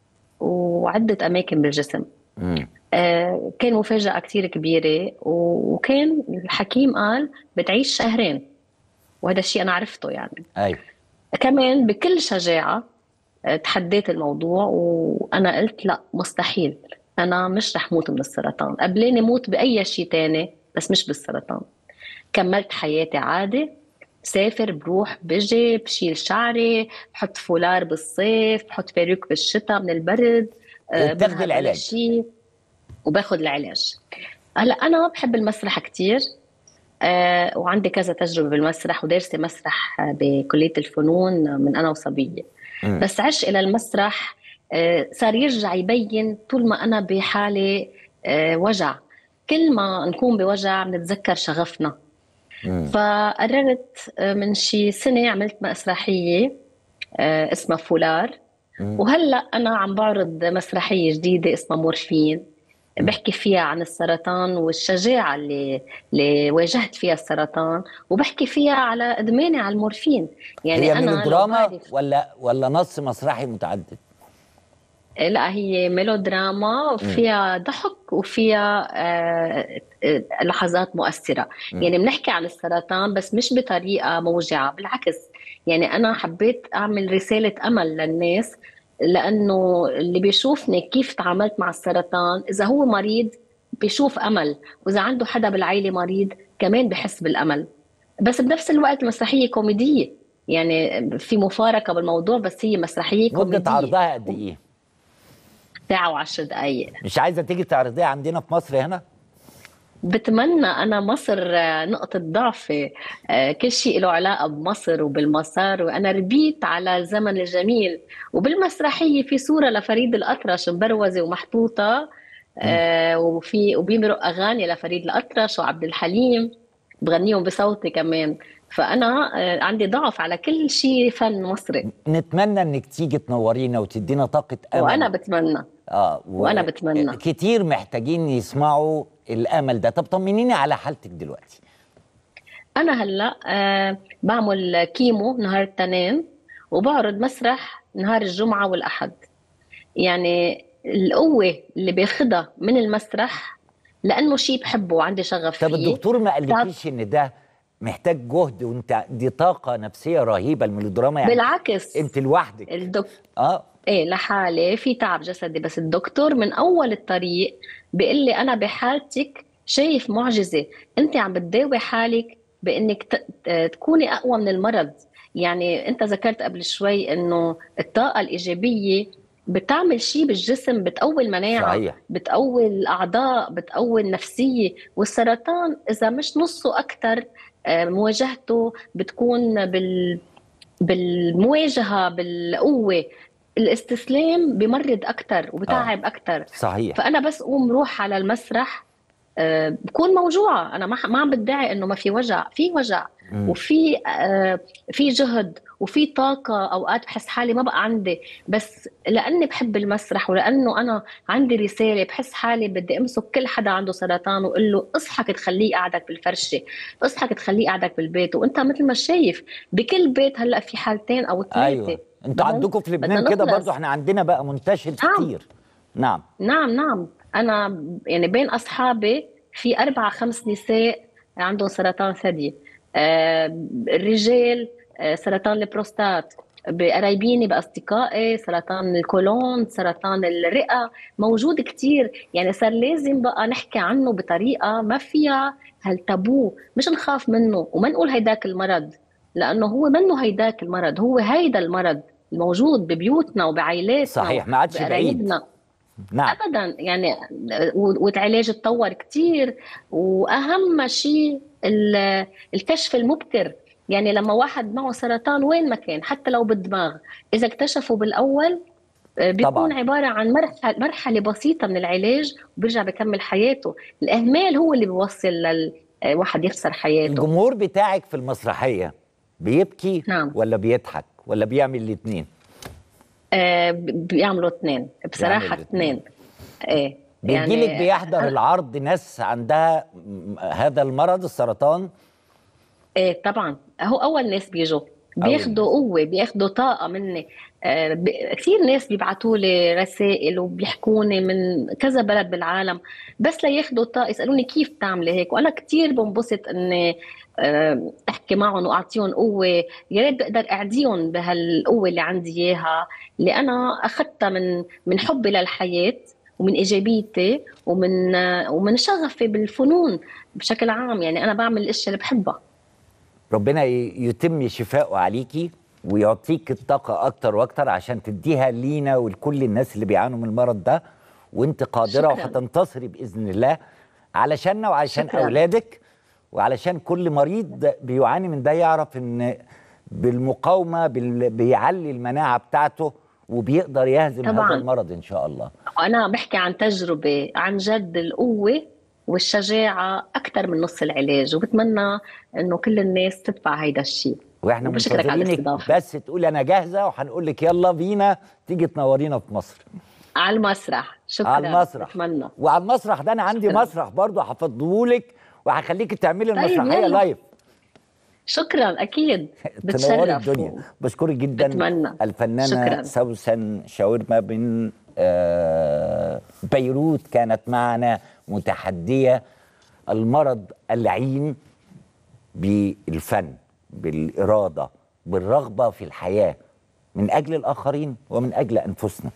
وعدة أماكن بالجسم مم. آه، كان مفاجأة كتير كبيرة وكان الحكيم قال بتعيش شهرين وهذا الشيء أنا عرفته يعني ايوه كمان بكل شجاعة آه، تحديت الموضوع وأنا قلت لا مستحيل أنا مش رح موت من السرطان قبلاني موت بأي شيء تاني بس مش بالسرطان كملت حياتي عادي بسافر بروح بجي بشيل شعري بحط فولار بالصيف بحط بيروك بالشتاء من البرد آه، وبتاخدي بذهب العلاج. على شيء وباخذ العلاج هلا انا بحب المسرح كتير آه وعندي كذا تجربه بالمسرح ودارسه مسرح آه، بكليه الفنون من انا وصبيه مم. بس عش الى المسرح آه صار يرجع يبين طول ما انا بحاله آه وجع كل ما نكون بوجع بنتذكر شغفنا مم. فقررت آه، من شي سنه عملت مسرحيه آه، اسمها فولار مم. وهلا انا عم بعرض مسرحيه جديده اسمها مورفين بحكي فيها عن السرطان والشجاعة اللي, اللي واجهت فيها السرطان وبحكي فيها على إدماني على المورفين يعني هي أنا لو ميلودراما بعرف- ولا ولا نص مسرحي متعدد لا هي ميلودراما وفيها ضحك وفيها آه، آه، لحظات مؤثرة مم. يعني بنحكي عن السرطان بس مش بطريقة موجعة بالعكس يعني أنا حبيت أعمل رسالة أمل للناس لأنه اللي بيشوفني كيف تعاملت مع السرطان إذا هو مريض بيشوف أمل وإذا عنده حدا بالعيلة مريض كمان بحس بالأمل بس بنفس الوقت مسرحية كوميدية يعني في مفارقة بالموضوع بس هي مسرحية مدة كوميدية عرضها قد ايه؟ ساعة وعشر دقايق مش عايزة تيجي تعرضيها عندنا في مصر هنا؟ بتمنى أنا مصر آه، نقطة ضعفي آه، كل شيء له علاقة بمصر وبالمسار وأنا ربيت على الزمن الجميل وبالمسرحية في صورة لفريد الأطرش مبروزة ومحطوطة آه، وفي وبيمرق أغاني لفريد الأطرش وعبد الحليم بغنيهم بصوتي كمان فأنا آه، عندي ضعف على كل شيء فن مصري نتمنى انك تيجي تنورينا وتدينا طاقة امل وأنا بتمنى اه و- وأنا بتمنى. كتير محتاجين يسمعوا الامل ده طب طمنيني على حالتك دلوقتي أنا هلا آه بعمل كيمو نهار الاثنين وبعرض مسرح نهار الجمعة والأحد يعني القوة اللي باخدها من المسرح لأنه شيء بحبه وعندي شغف طب فيه الدكتور ما قالكيش ان ده محتاج جهد وانت دي طاقة نفسية رهيبة الميلودراما يعني بالعكس انت لوحدك الدك... اه ايه لحالي في تعب جسدي بس الدكتور من اول الطريق بيقول لي انا بحالتك شايف معجزه انت عم بتداوي حالك بانك ت... ت- تكوني اقوى من المرض يعني انت ذكرت قبل شوي انه الطاقه الايجابيه بتعمل شيء بالجسم بتقوي المناعه صحيح بتقوي الاعضاء بتقوي النفسيه والسرطان اذا مش نصه اكثر مواجهته بتكون بال بالمواجهه بالقوه الاستسلام بمرض اكثر وبتعب اكثر صحيح فانا بس قوم روح على المسرح آه، بكون موجوعه انا ما ما عم بدعي انه ما في وجع في وجع مم. وفي آه، في جهد وفي طاقة أوقات بحس حالي ما بقى عندي بس لأني بحب المسرح ولأنه أنا عندي رسالة بحس حالي بدي أمسك كل حدا عنده سرطان وأقول له اصحك تخليه قعدك بالفرشة اصحك تخليه قعدك بالبيت وأنت مثل ما شايف بكل بيت هلا في حالتين أو ثلاثة ايوه انتوا بدنا- عندكم في لبنان بدنا كده نخلص. برضو احنا عندنا بقى منتشر نعم. كتير نعم نعم نعم أنا يعني بين أصحابي في أربع خمس نساء عندهم سرطان ثدي آه، الرجال آه، سرطان البروستات بقرايبيني بأصدقائي سرطان الكولون سرطان الرئة موجود كتير يعني صار لازم بقى نحكي عنه بطريقة ما فيها هالتابو مش نخاف منه وما نقول هيداك المرض لأنه هو منه هيداك المرض هو هيدا المرض الموجود ببيوتنا وبعائلاتنا صحيح ما عادش بعيد بقرايبنا نعم ابدا يعني و- والعلاج اتطور كتير واهم شيء ال- الكشف المبكر يعني لما واحد معه سرطان وين ما كان حتى لو بالدماغ اذا اكتشفوا بالاول آه، بيكون طبعاً. عباره عن مرحله مرحله بسيطه من العلاج وبيرجع بكمل حياته الاهمال هو اللي بيوصل للواحد يخسر حياته الجمهور بتاعك في المسرحيه بيبكي نعم. ولا بيضحك ولا بيعمل الاثنين آه، ب- بيعملوا اثنين بصراحه بيعمل اثنين ايه بيجي لك بيحضر العرض ناس عندها م- هذا المرض السرطان ايه طبعا هو اول ناس بيجوا بياخدوا قوه بياخدوا طاقه مني آه ب... كثير ناس بيبعتوا لي رسائل وبيحكوني من كذا بلد بالعالم بس لياخدوا طاقه يسالوني كيف بتعملي هيك وانا كثير بنبسط اني آه، احكي معهم واعطيهم قوه يا ريت بقدر اعديهم بهالقوه اللي عندي اياها اللي انا اخذتها من من حبي للحياه ومن ايجابيتي ومن آه، ومن شغفي بالفنون بشكل عام يعني انا بعمل الاشياء اللي بحبها ربنا ي- يتم شفاؤه عليكي ويعطيك الطاقة أكتر وأكتر عشان تديها لينا ولكل الناس اللي بيعانوا من المرض ده وأنت قادرة شكراً. وهتنتصري بإذن الله علشاننا وعشان شكراً. أولادك وعلشان كل مريض بيعاني من ده يعرف إن بالمقاومة بال- بيعلي المناعة بتاعته وبيقدر يهزم طبعاً. هذا المرض إن شاء الله وأنا بحكي عن تجربة عن جد القوة والشجاعة أكثر من نص العلاج وبتمنى إنه كل الناس تتبع هيدا الشيء واحنا وبشكرك على منتظرينك الاستضافة. بس تقولي انا جاهزه وهنقول لك يلا بينا تيجي تنورينا في مصر على المسرح شكرا على المسرح بتمنى وعلى المسرح ده انا عندي شكراً. مسرح برضه هفضهولك وهخليكي تعملي طيب، المسرحيه يلا. لايف شكرا أكيد تنوري بتشرف الدنيا بشكرك جدا بتمنى. الفنانه شكراً. سوسن شاورما من آه، بيروت كانت معنا متحديه المرض اللعين بالفن بالاراده بالرغبه في الحياه من اجل الاخرين ومن اجل انفسنا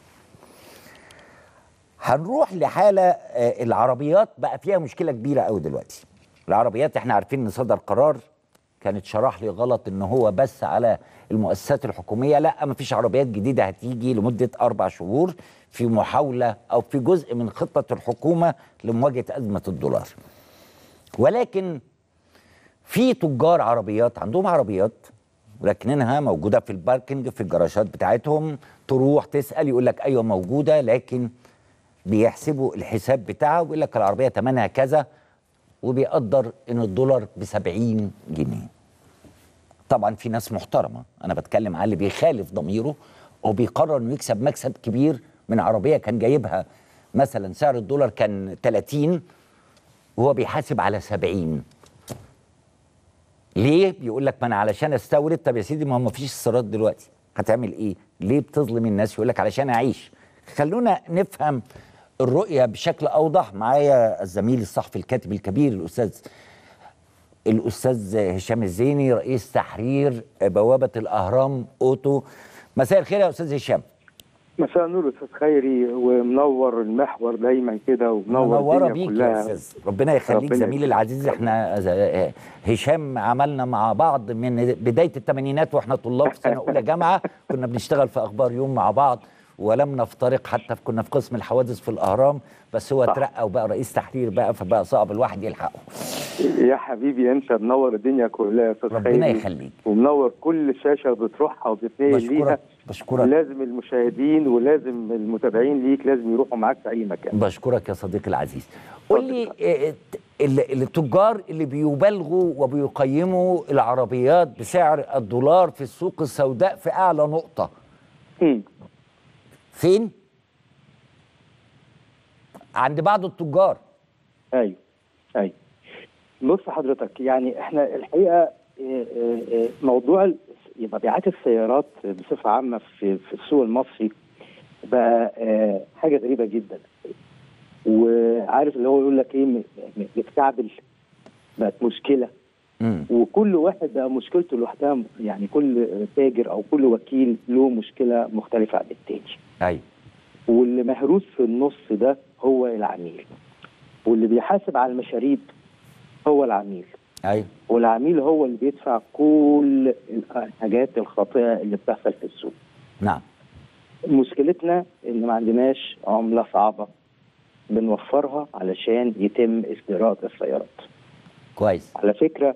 هنروح لحاله آه، العربيات بقى فيها مشكله كبيره قوي دلوقتي العربيات احنا عارفين ان صدر قرار كانت شرح لي غلط ان هو بس على المؤسسات الحكوميه لا مفيش عربيات جديده هتيجي لمده اربع شهور في محاوله او في جزء من خطه الحكومه لمواجهه ازمه الدولار ولكن في تجار عربيات عندهم عربيات ولكنها موجوده في الباركنج في الجراشات بتاعتهم تروح تسال يقول لك ايوه موجوده لكن بيحسبوا الحساب بتاعه ويقول لك العربيه ثمنها كذا وبيقدر ان الدولار ب 70 جنيه. طبعا في ناس محترمه انا بتكلم على اللي بيخالف ضميره وبيقرر انه يكسب مكسب كبير من عربيه كان جايبها مثلا سعر الدولار كان 30 وهو بيحاسب على 70 ليه؟ بيقول لك ما انا علشان استورد طب يا سيدي ما هو ما فيش استيراد دلوقتي هتعمل ايه؟ ليه بتظلم الناس؟ يقول لك علشان اعيش. خلونا نفهم الرؤيه بشكل اوضح معايا الزميل الصحفي الكاتب الكبير الاستاذ الاستاذ هشام الزيني رئيس تحرير بوابه الاهرام اوتو مساء الخير يا استاذ هشام مساء النور استاذ خيري ومنور المحور دايما كده ومنور منوره الدنيا بيك يا كلها استاذ ربنا يخليك ربنا زميلي يخليك. العزيز احنا ز- هشام عملنا مع بعض من بدايه الثمانينات واحنا طلاب في سنه اولى جامعه كنا بنشتغل في اخبار يوم مع بعض ولم نفترق حتى في- كنا في قسم الحوادث في الاهرام بس هو صح. اترقى وبقى رئيس تحرير بقى فبقى صعب الواحد يلحقه يا حبيبي انت منور الدنيا كلها يا استاذ ربنا خيري يخليك ومنور كل شاشه بتروحها وبتتنقل ليها بشكرك بشكرك ولازم المشاهدين ولازم المتابعين ليك لازم يروحوا معاك في اي مكان بشكرك يا صديقي العزيز قول لي إيه، ال- التجار اللي بيبالغوا وبيقيموا العربيات بسعر الدولار في السوق السوداء في اعلى نقطه مم. فين عند بعض التجار ايوه ايوه بص حضرتك يعني احنا الحقيقه إيه، إيه، إيه، موضوع ال- مبيعات السيارات بصفه عامه في في السوق المصري بقى آه، حاجه غريبه جدا وعارف اللي هو يقول لك ايه م- م- متكعبل بقت مشكله مم. وكل واحد بقى مشكلته لوحدها يعني كل تاجر او كل وكيل له مشكله مختلفه عن التاني ايوه واللي مهروس في النص ده هو العميل واللي بيحاسب على المشاريب هو العميل ايوه والعميل هو اللي بيدفع كل الحاجات الخاطئه اللي بتحصل في السوق نعم مشكلتنا ان ما عندناش عمله صعبه بنوفرها علشان يتم استيراد السيارات كويس على فكره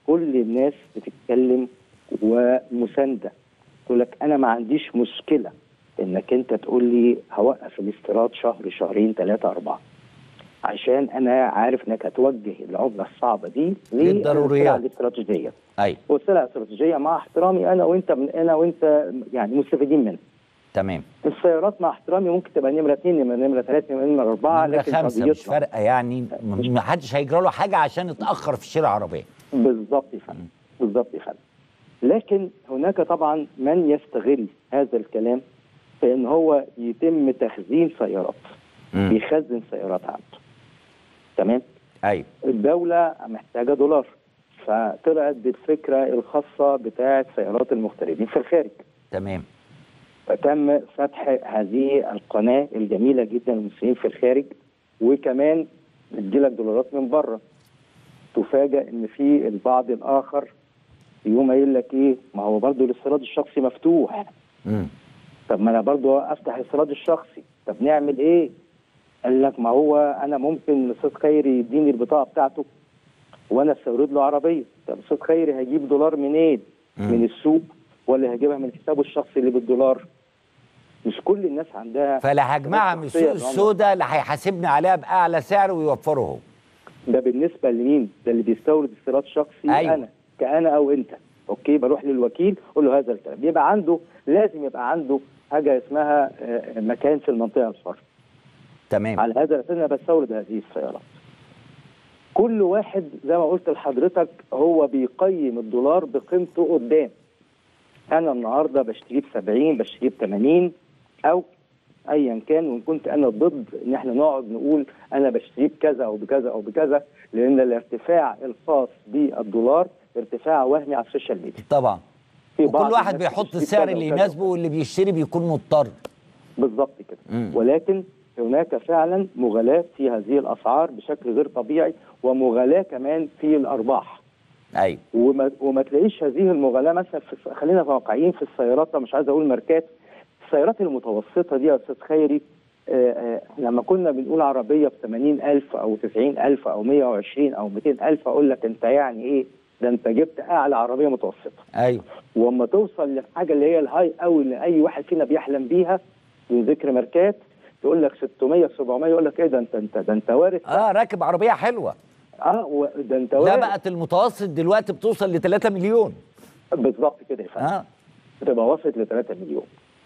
كل الناس بتتكلم ومسانده تقول لك انا ما عنديش مشكله انك انت تقول لي هوقف الاستيراد شهر شهرين ثلاثه اربعه عشان انا عارف انك هتوجه العمله الصعبه دي للضروريات. للسلع الاستراتيجيه ايوه والسلع الاستراتيجيه مع احترامي انا وانت من انا وانت يعني مستفيدين منها تمام السيارات مع احترامي ممكن تبقى نمره اثنين نمره نمره ثلاثه نمره اربعه نمرة لكن خمسة مش قضيتنا فارقة يعني م- ما حدش هيجرى له حاجة عشان اتأخر في شراء عربية بالظبط يا فندم بالظبط يا فندم لكن هناك طبعا من يستغل هذا الكلام في ان هو يتم تخزين سيارات مم. بيخزن سيارات عنده تمام أيوه الدولة محتاجة دولار فطلعت بالفكرة الخاصة بتاعة سيارات المغتربين في الخارج تمام فتم فتح هذه القناة الجميلة جدا للمسلمين في الخارج وكمان بتجيلك دولارات من بره تفاجأ ان في البعض الاخر يقوم قايل لك ايه ما هو برضه الاستيراد الشخصي مفتوح مم. طب ما انا برضه افتح الاستيراد الشخصي طب نعمل ايه قال لك ما هو انا ممكن الاستاذ خيري يديني البطاقه بتاعته وانا استورد له عربيه طب الاستاذ خيري هيجيب دولار منين مم. من السوق ولا هيجيبها من حسابه الشخصي اللي بالدولار مش كل الناس عندها فلا هجمعها من السوق شخصية السوداء اللي هيحاسبني عليها بأعلى سعر ويوفره هو ده بالنسبه لمين؟ ده اللي بيستورد استيراد شخصي أيوة. انا كانا او انت اوكي بروح للوكيل اقول له هذا الكلام يبقى عنده لازم يبقى عنده حاجه اسمها آه، مكان في المنطقه الحره تمام على هذا الاساس انا بستورد هذه السيارات كل واحد زي ما قلت لحضرتك هو بيقيم الدولار بقيمته قدام انا النهارده بشتريه ب 70 بشتريه ب 80 او ايا كان وان كنت انا ضد ان احنا نقعد نقول انا بشتريه بكذا او بكذا او بكذا لان الارتفاع الخاص بالدولار ارتفاع وهمي على السوشيال ميديا طبعا في وكل بعض واحد الناس بيحط بتشتري السعر كذا اللي وكذا. يناسبه واللي بيشتري بيكون مضطر بالظبط كده مم. ولكن هناك فعلا مغالاة في هذه الأسعار بشكل غير طبيعي ومغالاة كمان في الأرباح أيوه وما, وما تلاقيش هذه المغالاة مثلا في خلينا واقعيين في السيارات مش عايز أقول ماركات السيارات المتوسطة دي يا أستاذ خيري آه، آه، لما كنا بنقول عربية ب 80000 أو 90000 أو 120 أو 200000 أقول لك أنت يعني إيه ده أنت جبت أعلى عربية متوسطة أيوه واما توصل للحاجه اللي هي الهاي قوي اللي اي واحد فينا بيحلم بيها من ذكر ماركات تقول لك 600 700 يقول لك ايه ده انت انت ده انت وارث اه راكب عربية حلوة اه و- ده انت لا وارث بقت المتوسط دلوقتي بتوصل ل 3 مليون بالظبط كده يا فندم اه بتبقى وصلت ل 3 مليون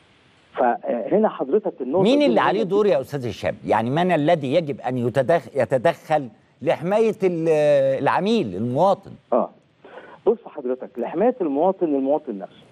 فهنا حضرتك النقطه مين دي اللي مهمة عليه جداً. دور يا استاذ هشام؟ يعني من الذي يجب ان يتدخل يتدخل لحمايه ال- العميل المواطن؟ اه بص حضرتك لحمايه المواطن المواطن نفسه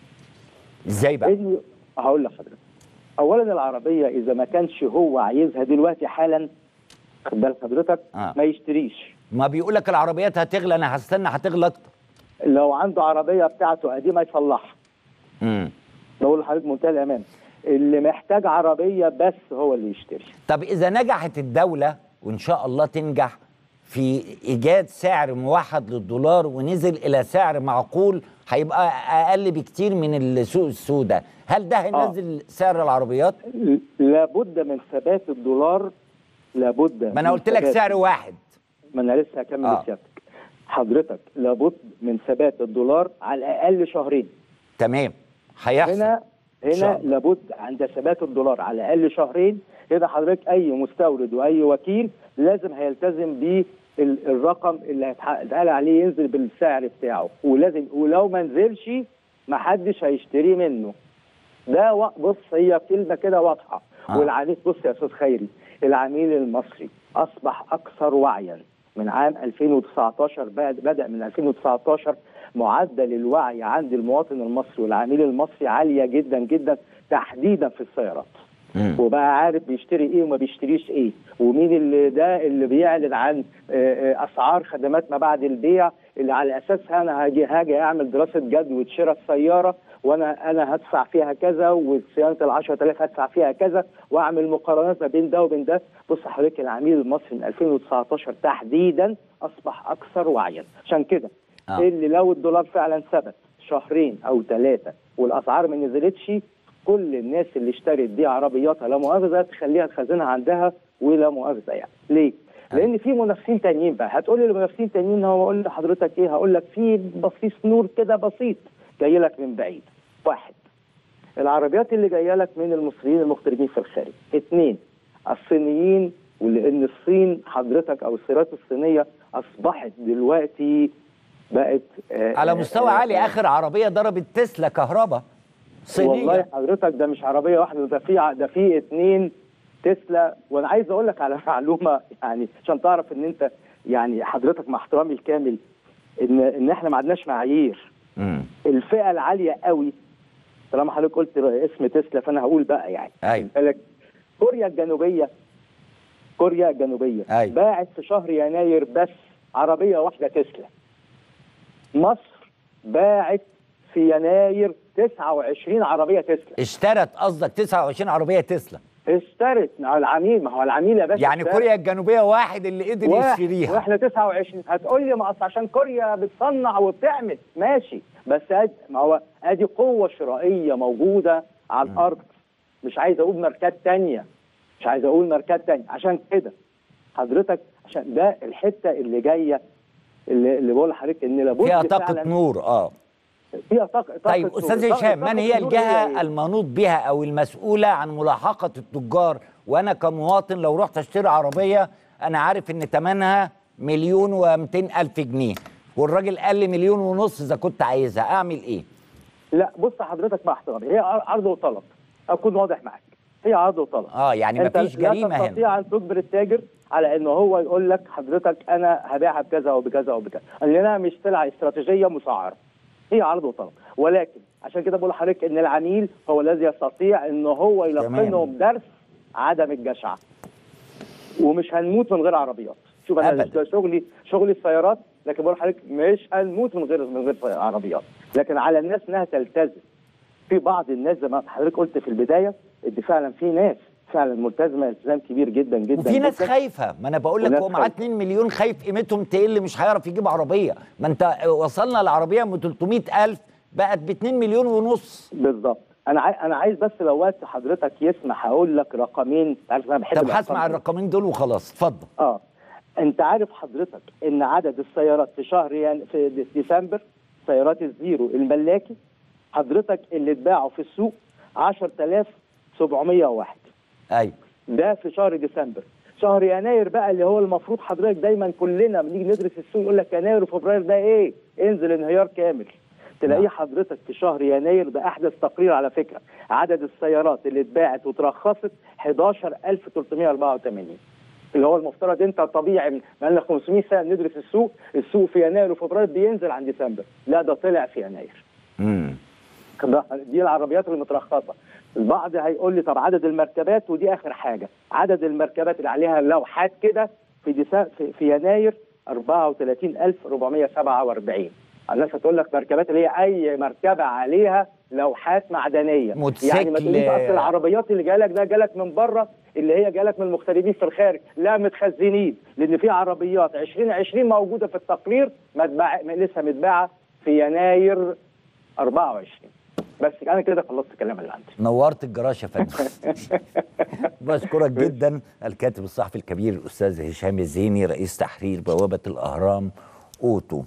ازاي بقى؟ إني هقول لحضرتك اولا العربيه اذا ما كانش هو عايزها دلوقتي حالا خد بال حضرتك آه. ما يشتريش ما بيقول لك العربيات هتغلى انا هستنى هتغلى اكتر. لو عنده عربيه بتاعته قديمه يصلحها امم بقول لحضرتك بمنتهى الامان اللي محتاج عربيه بس هو اللي يشتري طب اذا نجحت الدوله وان شاء الله تنجح في ايجاد سعر موحد للدولار ونزل الى سعر معقول هيبقى اقل بكتير من السوق السوداء، هل ده هينزل سعر العربيات؟ لابد من ثبات الدولار لابد ما انا من قلت لك ثبات- سعر واحد. ما انا لسه هكمل آه. آه. سيادتك حضرتك لابد من ثبات الدولار على الاقل شهرين تمام هيحصل هنا إن شاء هنا الله. لابد عند ثبات الدولار على الاقل شهرين هنا حضرتك اي مستورد واي وكيل لازم هيلتزم بالرقم اللي هيتح- هيتقال عليه ينزل بالسعر بتاعه ولازم ولو ما نزلش ما حدش هيشتريه منه ده و- بص هي كلمه كده واضحه آه. آه. والعميل بص يا استاذ خيري العميل المصري اصبح اكثر وعيا من عام 2019 بعد- بدا من 2019 معدل الوعي عند المواطن المصري والعميل المصري عاليه جدا جدا تحديدا في السيارات مم. وبقى عارف بيشتري ايه وما بيشتريش ايه ومين اللي ده اللي بيعلن عن آه، آه، اسعار خدمات ما بعد البيع اللي على اساسها انا هاجي هاجي اعمل دراسه جدوى شراء السياره وانا انا هدفع فيها كذا وصيانه ال 10000 هدفع فيها كذا واعمل مقارنات ما بين ده وبين ده بص حضرتك العميل المصري من 2019 تحديدا اصبح اكثر وعيا عشان كده آه. اللي لو الدولار فعلا ثبت شهرين او ثلاثه والاسعار ما نزلتش كل الناس اللي اشترت دي عربياتها لا مؤاخذه تخليها تخزنها عندها ولا مؤاخذه يعني ليه؟ لان في منافسين تانيين بقى هتقول لي المنافسين تانيين هو اقول لحضرتك ايه هقول لك في بصيص نور كده بسيط جاي لك من بعيد واحد العربيات اللي جايه لك من المصريين المغتربين في الخارج اثنين الصينيين ولان الصين حضرتك او السيارات الصينيه اصبحت دلوقتي بقت آه، على آه، مستوى آه، عالي اخر عربيه ضربت تسلا كهرباء والله صينيه حضرتك ده مش عربيه واحده ده في ع- ده في اتنين تسلا وانا عايز اقول لك على معلومه يعني عشان تعرف ان انت يعني حضرتك مع احترامي الكامل ان ان احنا ما عندناش معايير مم. الفئه العاليه قوي طالما حضرتك قلت اسم تسلا فانا هقول بقى يعني أيوة. بالك كوريا الجنوبيه كوريا الجنوبيه أيوة. باعت في شهر يناير بس عربيه واحده تسلا مصر باعت في يناير 29 عربيه تسلا اشترت قصدك 29 عربيه تسلا اشترت مع العميل ما هو العميل يا باشا يعني اشترى. كوريا الجنوبيه واحد اللي قدر واحد يشتريها واحنا 29 هتقول لي ما اصل عشان كوريا بتصنع وبتعمل ماشي بس ادي ما هو ادي قوه شرائيه موجوده على الارض مش عايز اقول ماركات تانية مش عايز اقول ماركات تانية عشان كده حضرتك عشان ده الحته اللي جايه اللي, اللي بقول لحضرتك ان لابد فيها طاقه فعلاً- نور اه فيها طاقه طاقة طيب نور. استاذ طاقة- هشام من طاقة هي النور هي الجهه إيه؟ المنوط بها او المسؤوله عن ملاحقه التجار وانا كمواطن لو رحت اشتري عربيه انا عارف ان ثمنها مليون و200 الف جنيه والراجل قال لي مليون ونص اذا كنت عايزها اعمل ايه لا بص حضرتك مع احترامي هي عرض وطلب اكون واضح معاك هي عرض وطلب اه يعني انت مفيش جريمه لا هنا تستطيع ان تجبر التاجر على ان هو يقول لك حضرتك انا هبيعها بكذا وبكذا وبكذا لانها مش سلعه استراتيجيه مسعره هي عرض وطلب ولكن عشان كده بقول لحضرتك ان العميل هو الذي يستطيع ان هو يلقنهم درس عدم الجشع ومش هنموت من غير عربيات شوف انا أبداً. ده شغلي شغلي السيارات لكن بقول لحضرتك مش هنموت من غير من غير عربيات لكن على الناس انها تلتزم في بعض الناس زي ما حضرتك قلت في البدايه ان فعلا في ناس فعلا ملتزمه التزام كبير جدا جدا وفي ناس جداً. خايفه ما انا بقول لك وناس هو معاه خايفة. 2 مليون خايف قيمتهم تقل مش هيعرف يجيب عربيه ما انت وصلنا العربيه من 300 الف بقت ب 2 مليون ونص بالظبط انا عاي... انا عايز بس لو وقت حضرتك يسمح هقول لك رقمين عارف انا بحب طب الأرقام هسمع دي. الرقمين دول وخلاص اتفضل اه انت عارف حضرتك ان عدد السيارات في شهر يعني في دي- ديسمبر سيارات الزيرو الملاكي حضرتك اللي اتباعوا في السوق 10701 ايوه ده في شهر ديسمبر شهر يناير بقى اللي هو المفروض حضرتك دايما كلنا بنيجي ندرس السوق يقول لك يناير وفبراير ده ايه انزل انهيار كامل تلاقيه نعم. حضرتك في شهر يناير ده احدث تقرير على فكره عدد السيارات اللي اتباعت وترخصت 11384 اللي هو المفترض انت طبيعي بقالنا 500 سنه ندرس السوق السوق في يناير وفبراير بينزل عن ديسمبر لا ده طلع في يناير امم ده- دي العربيات المترخصه البعض هيقول لي طب عدد المركبات ودي اخر حاجه عدد المركبات اللي عليها لوحات كده في ديسا في, في يناير 34447 الناس هتقول لك مركبات اللي هي اي مركبه عليها لوحات معدنيه موتوسيكل. يعني ما تقوليش اصل العربيات اللي جالك ده جالك من بره اللي هي جالك من المغتربين في الخارج لا متخزنين لان في عربيات 2020 موجوده في التقرير متباع لسه متباعه في يناير 24 بس انا كده خلصت الكلام اللي عندي نورت الجراج يا فندم بشكرك جدا الكاتب الصحفي الكبير الاستاذ هشام الزيني رئيس تحرير بوابه الاهرام اوتو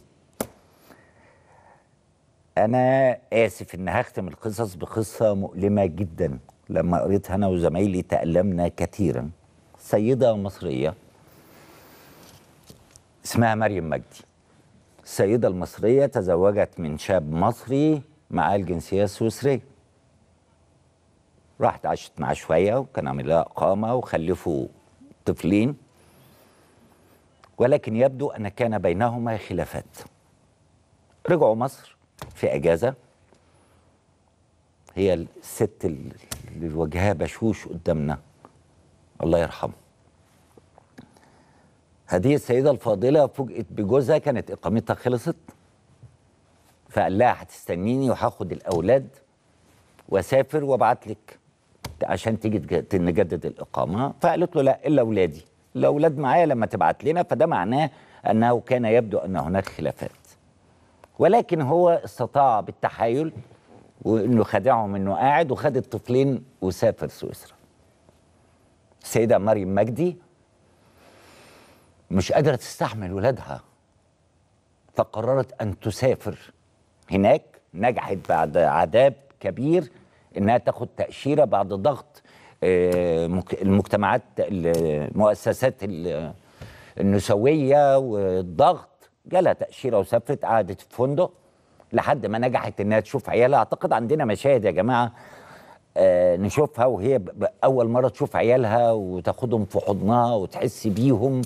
انا اسف ان هختم القصص بقصه مؤلمه جدا لما قريتها انا وزمايلي تالمنا كثيرا سيده مصريه اسمها مريم مجدي السيده المصريه تزوجت من شاب مصري معاه الجنسيه السويسريه راحت عاشت معاه شويه وكان عامل لها اقامه وخلفوا طفلين ولكن يبدو ان كان بينهما خلافات رجعوا مصر في اجازه هي الست اللي وجهها بشوش قدامنا الله يرحمه هذه السيده الفاضله فوجئت بجوزها كانت اقامتها خلصت فقال لها هتستنيني وهاخد الاولاد واسافر وابعت لك عشان تيجي تج- نجدد الاقامه فقالت له لا الا اولادي الاولاد معايا لما تبعت لنا فده معناه انه كان يبدو ان هناك خلافات ولكن هو استطاع بالتحايل وانه خدعهم انه قاعد وخد الطفلين وسافر سويسرا السيده مريم مجدي مش قادره تستحمل ولادها فقررت ان تسافر هناك نجحت بعد عذاب كبير انها تاخد تاشيره بعد ضغط آه، مك- المجتمعات المؤسسات ال- النسويه والضغط جالها تاشيره وسافرت قعدت في فندق لحد ما نجحت انها تشوف عيالها اعتقد عندنا مشاهد يا جماعه آه، نشوفها وهي ب- ب- اول مره تشوف عيالها وتاخدهم في حضنها وتحس بيهم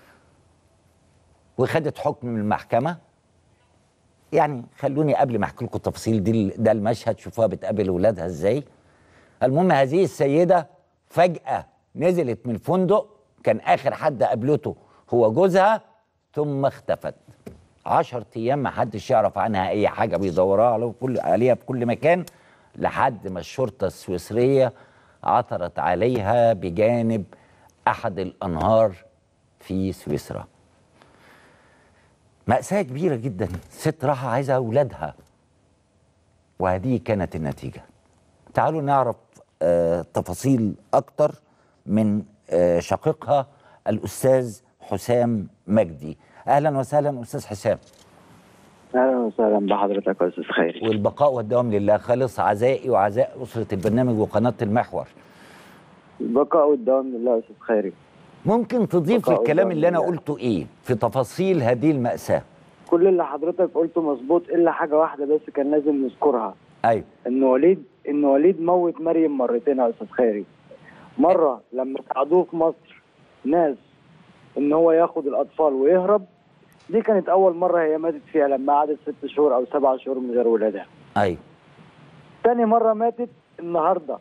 وخدت حكم من المحكمه يعني خلوني قبل ما احكي لكم التفاصيل دي ده المشهد شوفوها بتقابل ولادها ازاي المهم هذه السيده فجاه نزلت من الفندق كان اخر حد قابلته هو جوزها ثم اختفت عشر ايام ما حدش يعرف عنها اي حاجه بيدورها على كل عليها في كل مكان لحد ما الشرطه السويسريه عثرت عليها بجانب احد الانهار في سويسرا مأساة كبيرة جدا ست راحة عايزة أولادها وهذه كانت النتيجة تعالوا نعرف آه تفاصيل أكتر من آه شقيقها الأستاذ حسام مجدي أهلا وسهلا أستاذ حسام اهلا وسهلا بحضرتك يا استاذ خيري والبقاء والدوام لله خالص عزائي وعزاء أسرة البرنامج وقناة المحور البقاء والدوام لله يا استاذ خيري ممكن تضيف بقاء الكلام اللي أنا والدوام لله. قلته إيه في تفاصيل هذه المأساة كل اللي حضرتك قلته مظبوط الا حاجه واحده بس كان لازم نذكرها أيوه ان وليد ان وليد موت مريم مرتين يا استاذ خيري مره لما ساعدوه في مصر ناس ان هو ياخد الاطفال ويهرب دي كانت اول مره هي ماتت فيها لما قعدت ست شهور او سبع شهور من غير ولادها أيوه تاني مرة ماتت النهاردة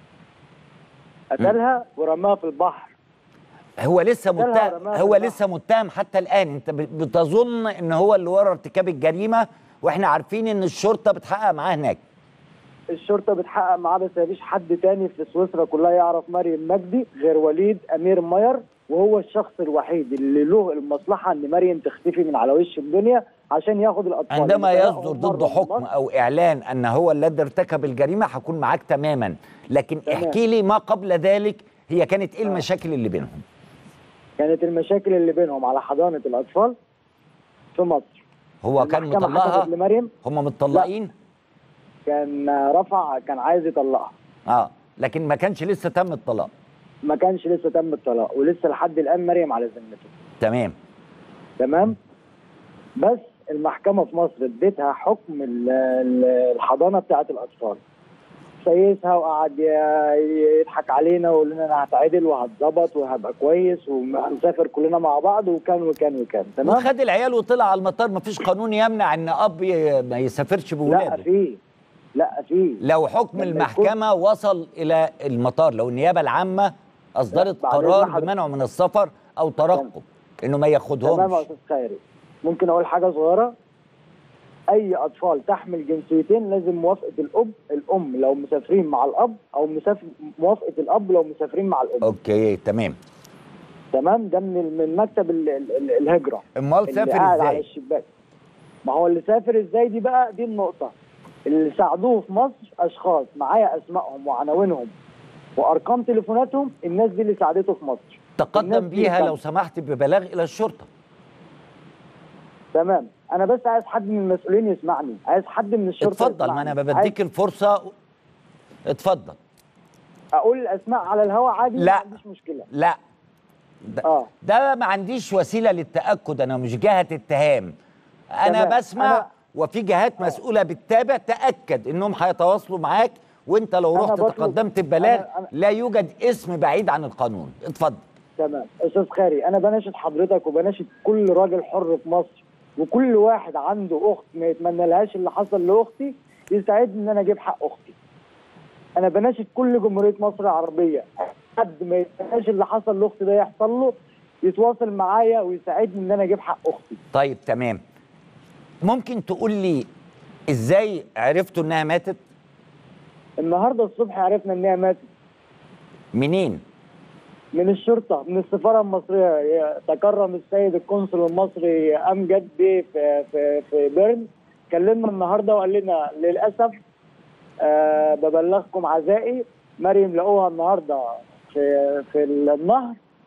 قتلها ورماها في البحر هو لسه قتلها متهم ورماها في هو البحر. لسه متهم حتى الان انت ب- بتظن ان هو اللي ورا ارتكاب الجريمه واحنا عارفين ان الشرطه بتحقق معاه هناك الشرطة بتحقق معاه بس مفيش حد تاني في سويسرا كلها يعرف مريم مجدي غير وليد أمير ماير وهو الشخص الوحيد اللي له المصلحة إن مريم تختفي من على وش الدنيا عشان ياخد الأطفال عندما اللي يصدر سرقهم ضده مرة من حكم مصر. او اعلان ان هو الذي ارتكب الجريمه هكون معاك تماما لكن تمام. احكي لي ما قبل ذلك هي كانت ايه المشاكل اللي بينهم كانت المشاكل اللي بينهم على حضانة الأطفال في مصر هو كان المحكمة مطلقها حكمت لمريم هم متطلقين كان رفع كان عايز يطلقها اه لكن ما كانش لسه تم الطلاق ما كانش لسه تم الطلاق ولسه لحد الآن مريم على ذمته تمام تمام بس المحكمة في مصر اديتها حكم ال- ال- الحضانة بتاعة الأطفال سيسها وقعد ي- يضحك علينا ويقول لنا انا هتعدل وهتظبط وهبقى كويس وهنسافر كلنا مع بعض وكان وكان وكان تمام وخد العيال وطلع على المطار ما فيش قانون يمنع ان اب ي- ما يسافرش لا بولاده في لا في لو حكم لما المحكمة وصل إلى المطار لو النيابة العامة أصدرت بعد قرار إذن حضرتك. بمنعه من السفر أو ترقب إنه ما تمام يا ياخدهمش استاذ خيري ممكن اقول حاجه صغيره اي اطفال تحمل جنسيتين لازم موافقه الاب الام لو مسافرين مع الاب او مسافر موافقه الاب لو مسافرين مع الام أوكي تمام تمام ده من من مكتب ال- ال- ال- الهجره أمال اللي سافر قاعد على إزاي؟ الشباك ما هو اللي سافر ازاي دي بقى دي النقطه اللي ساعدوه في مصر اشخاص معايا اسمائهم وعناوينهم وارقام تليفوناتهم الناس دي اللي ساعدته في مصر الناس تقدم دي بيها كان- لو سمحت ببلاغ إلى الشرطة تمام انا بس عايز حد من المسؤولين يسمعني عايز حد من الشرطه اتفضل ما يسمعني. أنا عايز بديك الفرصة اتفضل اقول الاسماء على الهواء عادي لا. ما عنديش مشكله لا ده, اه ده ما عنديش وسيلة للتأكد أنا مش جهة اتهام أنا تمام. بسمع أنا- وفي جهات مسؤولة بتتابع تأكد إنهم هيتواصلوا معاك وأنت لو أنا رحت بطلب- تقدمت ببلاغ أنا- أنا- لا يوجد اسم بعيد عن القانون اتفضل تمام استاذ خيري انا بناشد حضرتك وبناشد كل راجل حر في مصر وكل واحد عنده اخت ما يتمنى لهاش اللي حصل لاختي يساعدني ان انا اجيب حق اختي انا بناشد كل جمهوريه مصر العربيه حد ما يتمناش اللي حصل لاختي ده يحصل له يتواصل معايا ويساعدني ان انا اجيب حق اختي طيب تمام ممكن تقول لي ازاي عرفتوا انها ماتت النهارده الصبح عرفنا ان هي ماتت منين من الشرطة من السفارة المصرية تكرم السيد القنصل المصري أمجد بيه في في في بيرن كلمنا النهارده وقال لنا للأسف آه ببلغكم عزائي مريم لقوها النهارده في في النهر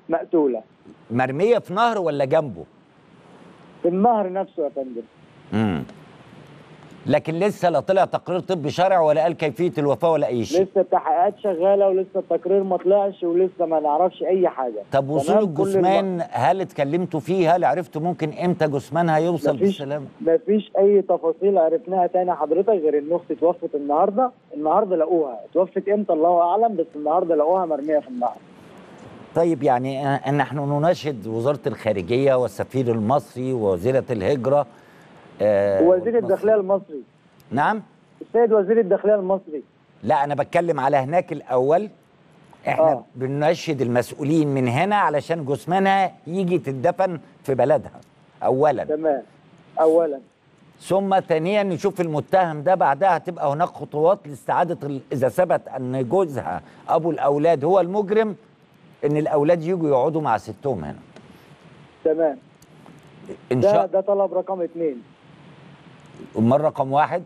مقتوله مرميه في نهر ولا جنبه في النهر نفسه يا فندم امم لكن لسه لا طلع تقرير طبي شرعي ولا قال كيفيه الوفاه ولا اي شيء لسه التحقيقات شغاله ولسه التقرير ما طلعش ولسه ما نعرفش اي حاجه طب وصول تمام؟ كل الجثمان هل اتكلمتوا فيه هل عرفتوا ممكن امتى جثمانها يوصل مفيش بالسلامه مفيش اي تفاصيل عرفناها تاني حضرتك غير ان اختي توفت النهارده النهارده لقوها توفت امتى الله اعلم بس النهارده لقوها مرميه في النهر طيب يعني آه، نحن نناشد وزاره الخارجيه والسفير المصري ووزيره الهجره آه وزير والمصري. الداخليه المصري نعم السيد وزير الداخليه المصري لا انا بتكلم على هناك الاول احنا آه. بنناشد المسؤولين من هنا علشان جثمانها يجي تدفن في بلدها اولا تمام اولا ثم ثانيا نشوف المتهم ده بعدها تبقى هناك خطوات لاستعاده ال- اذا ثبت ان جوزها ابو الاولاد هو المجرم ان الاولاد يجوا يقعدوا مع ستهم هنا تمام ان ده شاء ده طلب رقم اثنين الله رقم واحد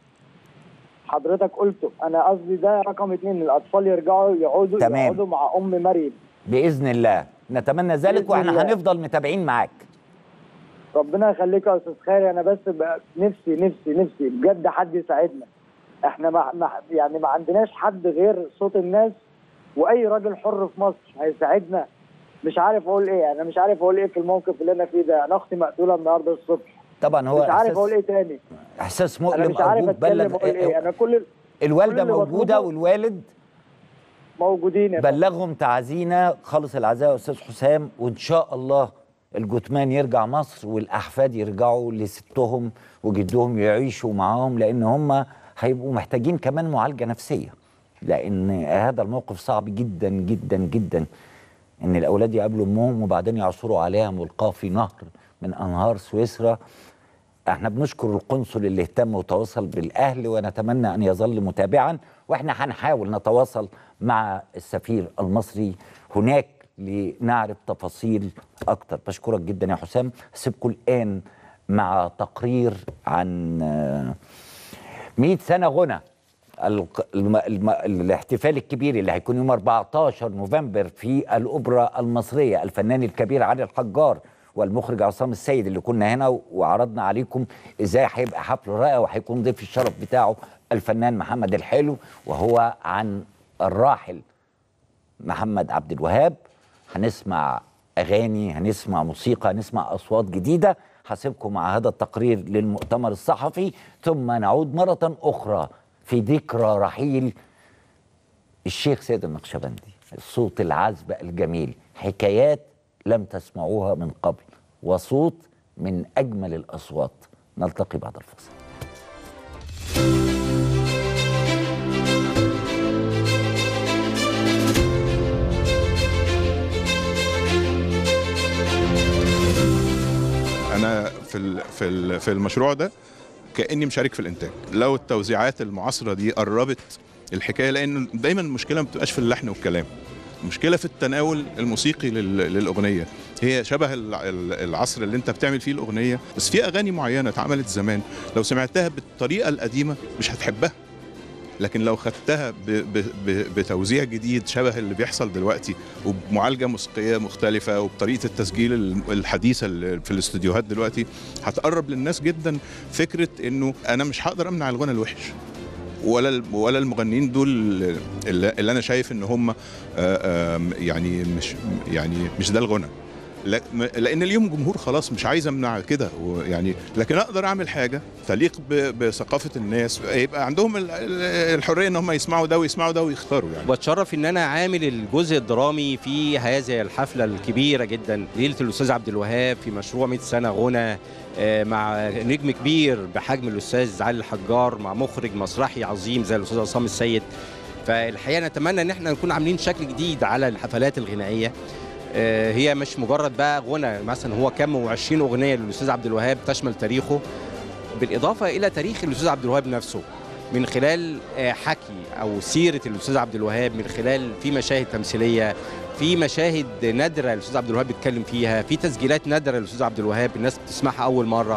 حضرتك قلته انا قصدي ده رقم اثنين الاطفال يرجعوا يقعدوا تمام. يقعدوا مع ام مريم باذن الله نتمنى ذلك بإذن واحنا الله. هنفضل متابعين معاك ربنا يخليك يا استاذ خيري انا بس بقى نفسي نفسي نفسي بجد حد يساعدنا احنا ما ما- يعني ما عندناش حد غير صوت الناس واي راجل حر في مصر هيساعدنا مش عارف اقول ايه انا مش عارف اقول ايه في الموقف اللي انا فيه ده انا اختي مقتوله النهارده الصبح طبعا هو مش عارف إحساس- اول ايه تاني احساس انا مؤلم مش عارف ارجوك اتكلم بلغ اقول ايه انا كل ال- الوالده كل اللي موجوده بطلبه- والوالد موجودين يا فندم. بلغهم تعازينا خالص العزاء يا استاذ حسام وان شاء الله الجثمان يرجع مصر والاحفاد يرجعوا لستهم وجدهم يعيشوا معاهم لان هم هيبقوا محتاجين كمان معالجه نفسيه لان هذا الموقف صعب جدا جدا جدا ان الاولاد يقابلوا امهم وبعدين يعثروا عليها ملقاه في نهر من انهار سويسرا احنا بنشكر القنصل اللي اهتم وتواصل بالاهل ونتمنى ان يظل متابعا واحنا هنحاول نتواصل مع السفير المصري هناك لنعرف تفاصيل اكتر بشكرك جدا يا حسام هسيبكم الان مع تقرير عن آه، 100 سنه غنى الق- الم... الم... الاحتفال الكبير اللي هيكون يوم 14 نوفمبر في الأوبرا المصرية الفنان الكبير علي الحجار والمخرج عصام السيد اللي كنا هنا وعرضنا عليكم ازاي هيبقى حفل رائع وهيكون ضيف الشرف بتاعه الفنان محمد الحلو وهو عن الراحل محمد عبد الوهاب هنسمع اغاني هنسمع موسيقى هنسمع اصوات جديده هسيبكم مع هذا التقرير للمؤتمر الصحفي ثم نعود مره اخرى في ذكرى رحيل الشيخ سيد النقشبندي الصوت العذب الجميل حكايات لم تسمعوها من قبل وصوت من اجمل الاصوات نلتقي بعد الفاصل انا في ال- في ال- في المشروع ده كاني مشارك في الانتاج لو التوزيعات المعاصره دي قربت الحكايه لان دايما المشكله ما بتبقاش في اللحن والكلام المشكله في التناول الموسيقي لل- للاغنيه هي شبه ال- ال- العصر اللي انت بتعمل فيه الاغنيه بس في اغاني معينه اتعملت زمان لو سمعتها بالطريقه القديمه مش هتحبها لكن لو خدتها ب ب ب بتوزيع جديد شبه اللي بيحصل دلوقتي وبمعالجه موسيقيه مختلفه وبطريقه التسجيل ال- الحديثه اللي في الاستوديوهات دلوقتي هتقرب للناس جدا فكره انه انا مش هقدر امنع الغنى الوحش ولا ال- ولا المغنيين دول اللي, اللي انا شايف ان هم آه، آم، يعني مش يعني مش ده الغنى لا- م- لان اليوم جمهور خلاص مش عايز امنع كده يعني لكن اقدر اعمل حاجه تليق ب- بثقافه الناس يبقى عندهم ال- ال- الحريه ان هم يسمعوا ده ويسمعوا ده ويختاروا يعني بتشرف ان انا عامل الجزء الدرامي في هذه الحفله الكبيره جدا ليله الاستاذ عبد الوهاب في مشروع 100 سنه غنى آه، مع نجم كبير بحجم الاستاذ علي الحجار مع مخرج مسرحي عظيم زي الاستاذ عصام السيد فالحقيقه نتمنى ان احنا نكون عاملين شكل جديد على الحفلات الغنائيه آه، هي مش مجرد بقى غنى مثلا هو كم و20 اغنيه للاستاذ عبد الوهاب تشمل تاريخه بالاضافه الى تاريخ الاستاذ عبد الوهاب نفسه من خلال آه، حكي او سيره الاستاذ عبد الوهاب من خلال في مشاهد تمثيليه في مشاهد نادره الاستاذ عبد الوهاب بيتكلم فيها في تسجيلات نادره للاستاذ عبد الوهاب الناس بتسمعها اول مره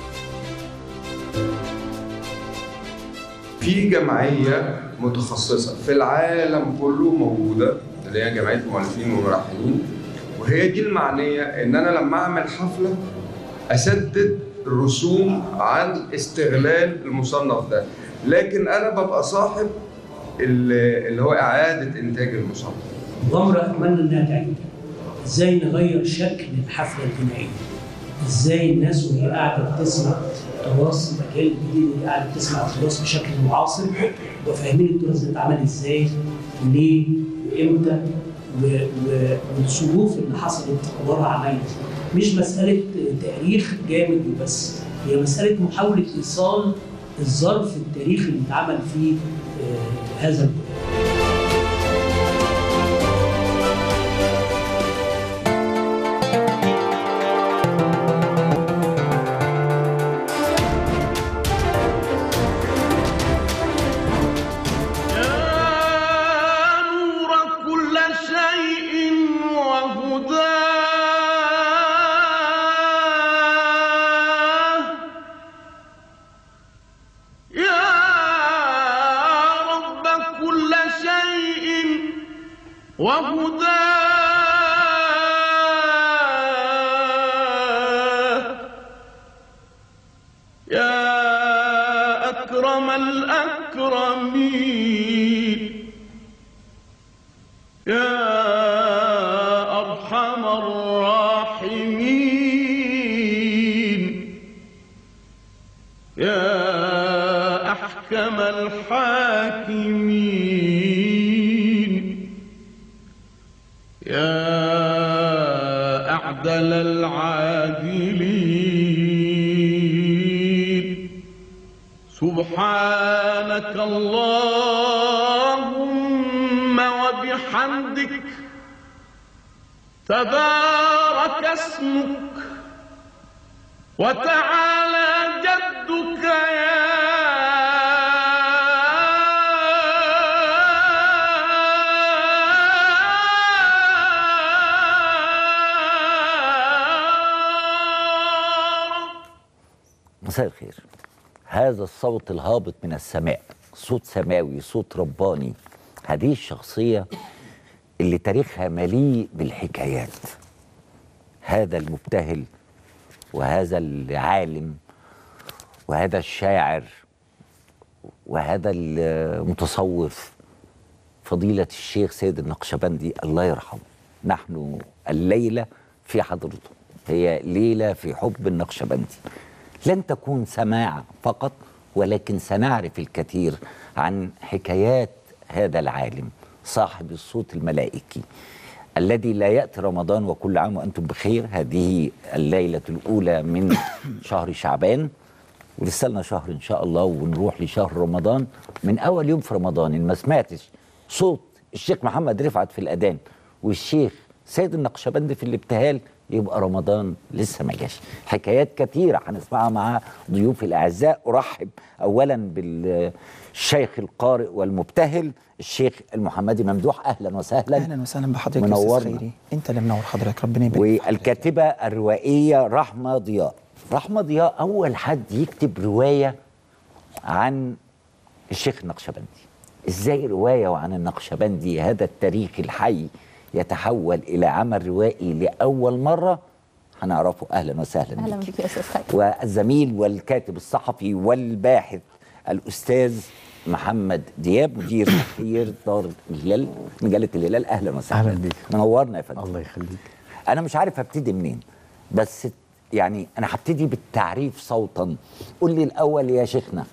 في جمعية متخصصة في العالم كله موجودة اللي هي جمعية المؤلفين والملحنين وهي دي المعنيه ان انا لما اعمل حفله اسدد رسوم عن استغلال المصنف ده لكن انا ببقى صاحب اللي اللي هو اعاده انتاج المصنف مغامرة أتمنى إنها تعجبك. إزاي نغير شكل الحفلة الغنائية؟ إزاي الناس وهي قاعدة بتسمع تراث مجال جديد وهي قاعدة بتسمع تراث بشكل معاصر يبقوا فاهمين التراث ده اتعمل إزاي؟ ليه؟ وإمتى؟ و- و- والظروف اللي حصلت ورا عمايل مش مسألة تاريخ جامد وبس هي مسألة محاولة إيصال الظرف التاريخي اللي اتعمل فيه آه، هذا البلد نور كل شيء وهداه يا رب كل شيء وهداه يا أكرم الأكرمين يا أرحم الراحمين يا أحكم الحاكمين يا أعدل العادلين سبحانك اللهم وبحمدك تبارك اسمك وتعالى جدك مساء الخير هذا الصوت الهابط من السماء صوت سماوي صوت رباني هذه الشخصية اللي تاريخها مليء بالحكايات هذا المبتهل وهذا العالم وهذا الشاعر وهذا المتصوف فضيلة الشيخ سيد النقشبندي الله يرحمه نحن الليلة في حضرته هي ليلة في حب النقشبندي لن تكون سماع فقط ولكن سنعرف الكثير عن حكايات هذا العالم صاحب الصوت الملائكي الذي لا يأتي رمضان وكل عام وأنتم بخير هذه الليلة الأولى من شهر شعبان ولسه لنا شهر إن شاء الله ونروح لشهر رمضان من أول يوم في رمضان إن ما سمعتش صوت الشيخ محمد رفعت في الأذان والشيخ سيد النقشبندي في الابتهال يبقى رمضان لسه ما جاش حكايات كثيرة هنسمعها مع ضيوفي الأعزاء أرحب أولا بالشيخ القارئ والمبتهل الشيخ المحمدي ممدوح أهلا وسهلا اهلا وسهلا بحضرتك يا استاذ منورنا خيري انت اللي منور حضرتك ربنا يبارك فيك. والكاتبة الروائية رحمة ضياء رحمة ضياء أول حد يكتب رواية عن الشيخ النقشبندي إزاي رواية وعن النقشبندي هذا التاريخ الحي يتحول إلى عمل روائي لأول مرة هنعرفه أهلا وسهلا اهلا بك بك يا استاذ خالد والزميل والكاتب الصحفي والباحث الأستاذ محمد دياب مدير تحرير دار الهلال مجلة الهلال أهلا وسهلا أهلا بيك. منورنا يا فندم الله يخليك انا مش عارف ابتدي منين بس يعني انا هبتدي بالتعريف صوتا قول لي الاول يا شيخنا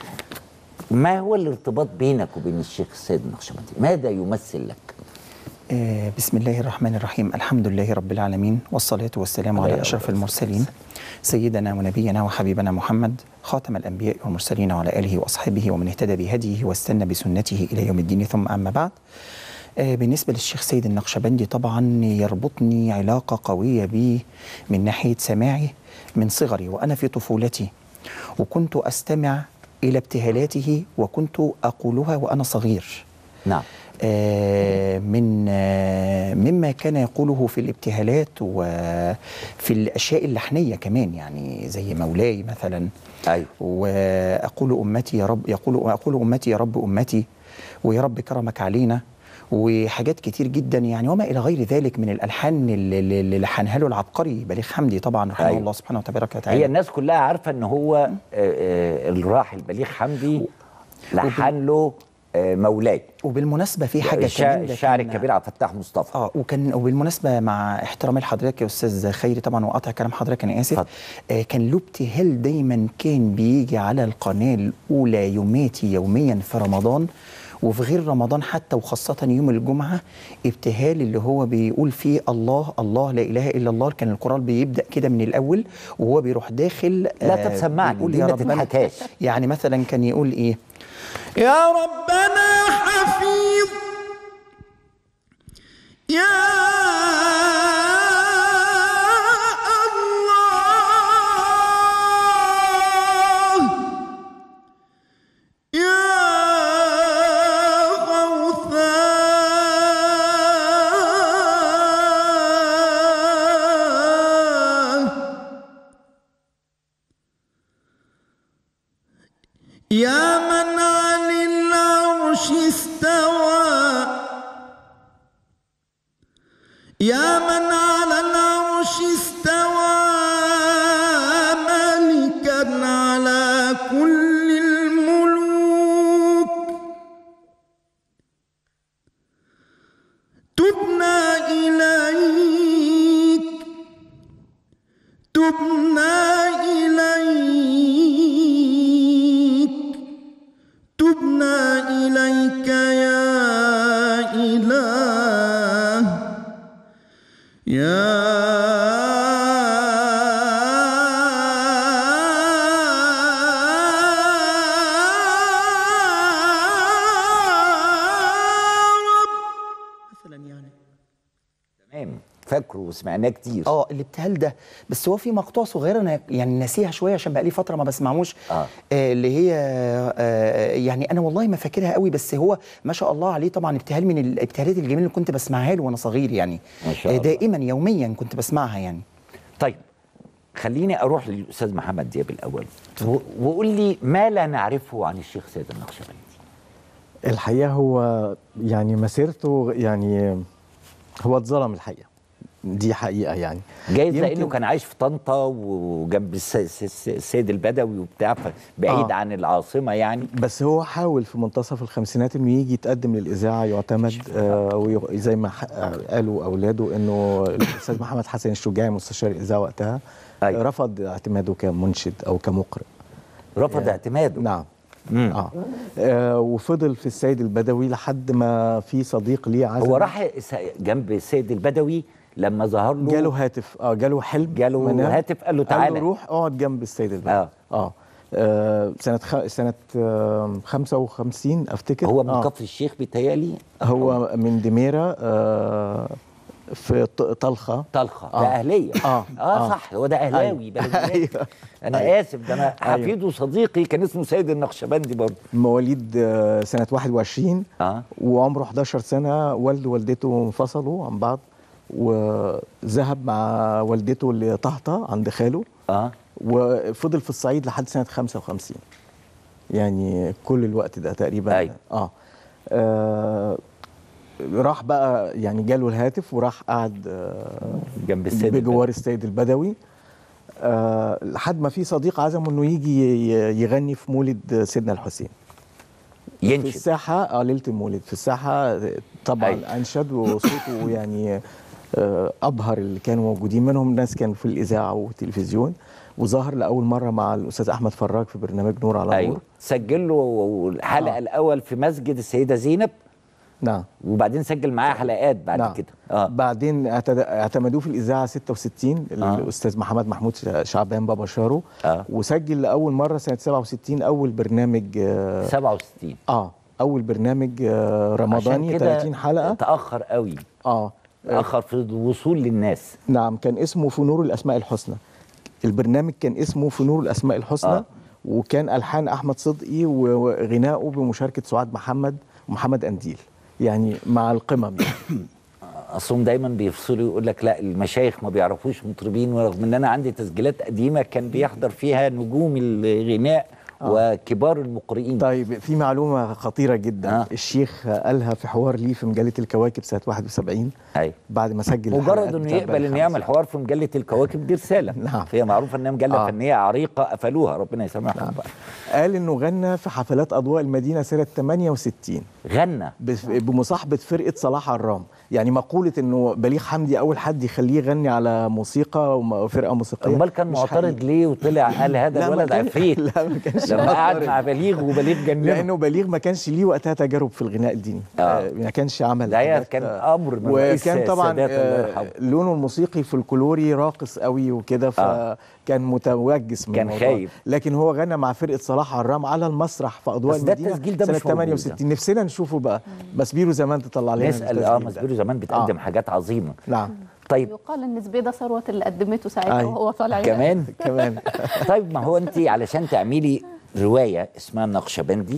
ما هو الارتباط بينك وبين الشيخ السيد النقشبندي ماذا يمثل لك آه، بسم الله الرحمن الرحيم الحمد لله رب العالمين والصلاة والسلام عليه على أشرف المرسلين سيدنا ونبينا وحبيبنا محمد خاتم الأنبياء والمرسلين وعلى آله وأصحابه ومن اهتدى بهديه واستنى بسنته إلى يوم الدين ثم أما بعد آه، بالنسبة للشيخ سيد النقشبندي طبعا يربطني علاقة قوية به من ناحية سماعي من صغري وأنا في طفولتي وكنت أستمع إلى ابتهالاته وكنت أقولها وأنا صغير نعم آه، من آه، مما كان يقوله في الابتهالات وفي الاشياء اللحنيه كمان يعني زي مولاي مثلا ايوه واقول امتي يا رب يقول اقول امتي يا رب امتي ويا رب كرمك علينا وحاجات كتير جدا يعني وما الى غير ذلك من الالحان اللي اللي لحنها له العبقري بليغ حمدي طبعا رحمه أيوة. الله سبحانه وتبارك هي وتعالى الناس كلها عارفه ان هو آه، آه، الراحل بليغ حمدي لحن له آه، مولاي وبالمناسبه في حاجه الشاعر, كمان ده الشاعر كان- الكبير عبد الفتاح مصطفى اه وكان وبالمناسبه مع احترامي لحضرتك يا استاذ خيري طبعا وقطع كلام حضرتك انا اسف آه كان له ابتهال دايما كان بيجي على القناه الاولى يوماتي يوميا في رمضان وفي غير رمضان حتى وخاصة يوم الجمعة ابتهال اللي هو بيقول فيه الله الله لا إله إلا الله كان القرآن بيبدأ كده من الأول وهو بيروح داخل لا طب سمعني، بيقول دي يا ما ربنا تتحكاش. يعني مثلا كان يقول إيه يا ربنا حفيظ يا الله يا غوثان يا من عن العرش استوى يا من على العرش استوى ملكا على كل الملوك تبنى إليك تبنى إليك تبنى إليك يا إله يا تمام فاكره وسمعناه كتير اه الابتهال ده بس هو في مقطوعه صغيره انا يعني ناسيها شويه عشان بقى لي فتره ما بسمعوش آه. آه اللي هي آه يعني انا والله ما فاكرها قوي بس هو ما شاء الله عليه طبعا ابتهال من الابتهالات الجميله اللي كنت بسمعها له وانا صغير يعني ما شاء آه الله. دائما يوميا كنت بسمعها يعني طيب خليني اروح للاستاذ محمد دياب الاول و- وقول لي ما لا نعرفه عن الشيخ سيد النقشبندي الحقيقه هو يعني مسيرته يعني هو اتظلم الحقيقه دي حقيقه يعني جايز يمكن- لانه كان عايش في طنطا وجنب الس- الس- الس- السيد البدوي وبتاع بعيد آه. عن العاصمه يعني بس هو حاول في منتصف الخمسينات انه يجي يتقدم للاذاعه يعتمد آه وي- زي ما ح- آه، قالوا اولاده انه الاستاذ محمد حسن الشجاعي مستشار الاذاعه وقتها أيوة. رفض اعتماده كمنشد او كمقرئ رفض اعتماده نعم مم. آه. آه وفضل في السيد البدوي لحد ما في صديق ليه عزم هو راح س- جنب السيد البدوي لما ظهر له جاله هاتف اه جاله حلم جاله منام. هاتف قال له قال تعالى له روح اقعد جنب السيد البدوي آه. اه, آه. سنة خ... سنة آه 55 افتكر هو من آه. كفر الشيخ بيتهيألي هو من دميرة آه في ط- طلخة طلخه آه. ده اهليه آه. اه آه. صح هو ده اهلاوي أيوة. بلدياتي. أيوة. انا أيوة. اسف ده انا أيوة. حفيده صديقي كان اسمه سيد النقشبندي برضه مواليد آه سنة 21 اه وعمره 11 سنة والده ووالدته انفصلوا عن بعض وذهب مع والدته لطهطة عند خاله اه وفضل في الصعيد لحد سنة 55 يعني كل الوقت ده تقريبا أيوة. آه. آه راح بقى يعني جاله الهاتف وراح قعد آه جنب السيد بجوار السيد البدوي آه لحد ما في صديق عزمه انه يجي ي- يغني في مولد سيدنا الحسين في ينشد الساحه اه ليله المولد في الساحه طبعا أيوة. انشد وصوته يعني آه ابهر اللي كانوا موجودين منهم ناس كانوا في الاذاعه والتلفزيون وظهر لاول مره مع الاستاذ احمد فراج في برنامج نور على ايوه نور سجل له الحلقه آه. الاول في مسجد السيده زينب نعم وبعدين سجل معاه حلقات بعد نعم. كده اه بعدين اعتد- اعتمدوه في الاذاعه 66 آه. الاستاذ محمد محمود ش- شعبان بابا شارو اه وسجل لاول مره سنه 67 اول برنامج اه, 67 آه اول برنامج آه رمضاني عشان كده 30 حلقه تاخر قوي اه تاخر في الوصول للناس نعم كان اسمه في نور الاسماء الحسنى البرنامج كان اسمه في نور الاسماء الحسنى آه. آه. وكان الحان احمد صدقي و- وغناؤه بمشاركه سعاد محمد ومحمد انديل يعني مع القمم يعني. اصلهم دايما بيفصلوا يقول لك لا المشايخ ما بيعرفوش مطربين ورغم ان انا عندي تسجيلات قديمه كان بيحضر فيها نجوم الغناء وكبار المقرئين طيب في معلومه خطيره جدا آه. الشيخ قالها في حوار ليه في مجله الكواكب سنه 71 ايوه بعد ما سجل مجرد الحلقات انه بتاعت يقبل بقى انه يعمل حوار في مجله الكواكب دي رساله نعم هي معروفه انها مجله آه. آه. فنيه عريقه قفلوها ربنا يسامحهم بقى قال انه غنى في حفلات اضواء المدينه سنه 68 غنى بف- بمصاحبه فرقه صلاح عرام يعني مقوله انه بليغ حمدي اول حد يخليه يغني على موسيقى وفرقه موسيقيه امال كان مش معترض حقيقي. ليه وطلع قال هذا لا، ما الولد كان- عفريت لا ما كانش لما قعد معترض. مع بليغ وبليغ جننه لانه بليغ ما كانش ليه وقتها تجارب في الغناء الديني آه. ما كانش عمل ده هي حاجات، كان آه، امر من رئيس وكان طبعا السادات الله آه، يرحمه. لونه الموسيقي فولكلوري راقص قوي وكده فكان متوجس من كان الموضوع. خايف. لكن هو غنى مع فرقه صلاح عرام على المسرح في اضواء بس ده المدينه التسجيل ده سنه مش موجود. 68 نفسنا نشوفه بقى بس بيرو زمان تطلع لنا نسال التسجيل اه ده. مسبيرو زمان بتقدم آه. حاجات عظيمه نعم طيب يقال ان زبيده ثروت اللي قدمته ساعتها أيوة. وهو طالع كمان كمان طيب ما هو انت علشان تعملي روايه اسمها النقشبندي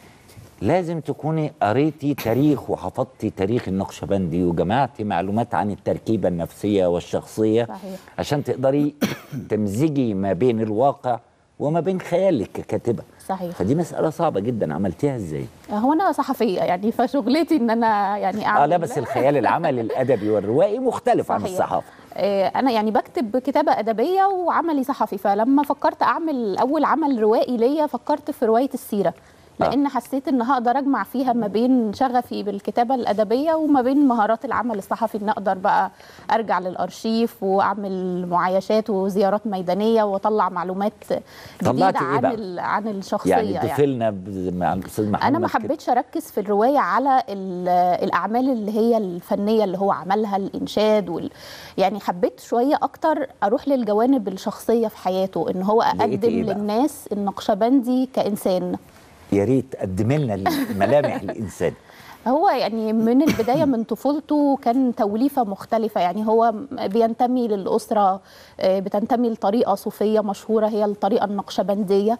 لازم تكوني قريتي تاريخ وحفظتي تاريخ النقشبندي وجمعتي معلومات عن التركيبه النفسيه والشخصيه صحيح. عشان تقدري تمزجي ما بين الواقع وما بين خيالك ككاتبه صحيح فدي مساله صعبه جدا عملتيها ازاي هو انا صحفيه يعني فشغلتي ان انا يعني اعمل اه لا بس الخيال العمل الادبي والروائي مختلف عن صحيح. الصحافه آه، انا يعني بكتب كتابه ادبيه وعملي صحفي فلما فكرت اعمل اول عمل روائي ليا فكرت في روايه السيره لان حسيت ان هقدر اجمع فيها ما بين شغفي بالكتابه الادبيه وما بين مهارات العمل الصحفي ان اقدر بقى ارجع للارشيف واعمل معايشات وزيارات ميدانيه واطلع معلومات جديده طلعتي إيه عن بقى؟ ال- عن الشخصيه يعني يعني. ضيفي لنا ب- مع الاستاذ محمد انا ما كده. حبيتش اركز في الروايه على ال- الاعمال اللي هي الفنيه اللي هو عملها الانشاد وال... يعني حبيت شويه اكتر اروح للجوانب الشخصيه في حياته ان هو لقيتي اقدم إيه بقى؟ للناس النقشبندي كانسان يا ريت قدمي لنا ملامح الانسان هو يعني من البدايه من طفولته كان توليفه مختلفه يعني هو بينتمي للاسره آه، بتنتمي لطريقه صوفيه مشهوره هي الطريقه النقشبنديه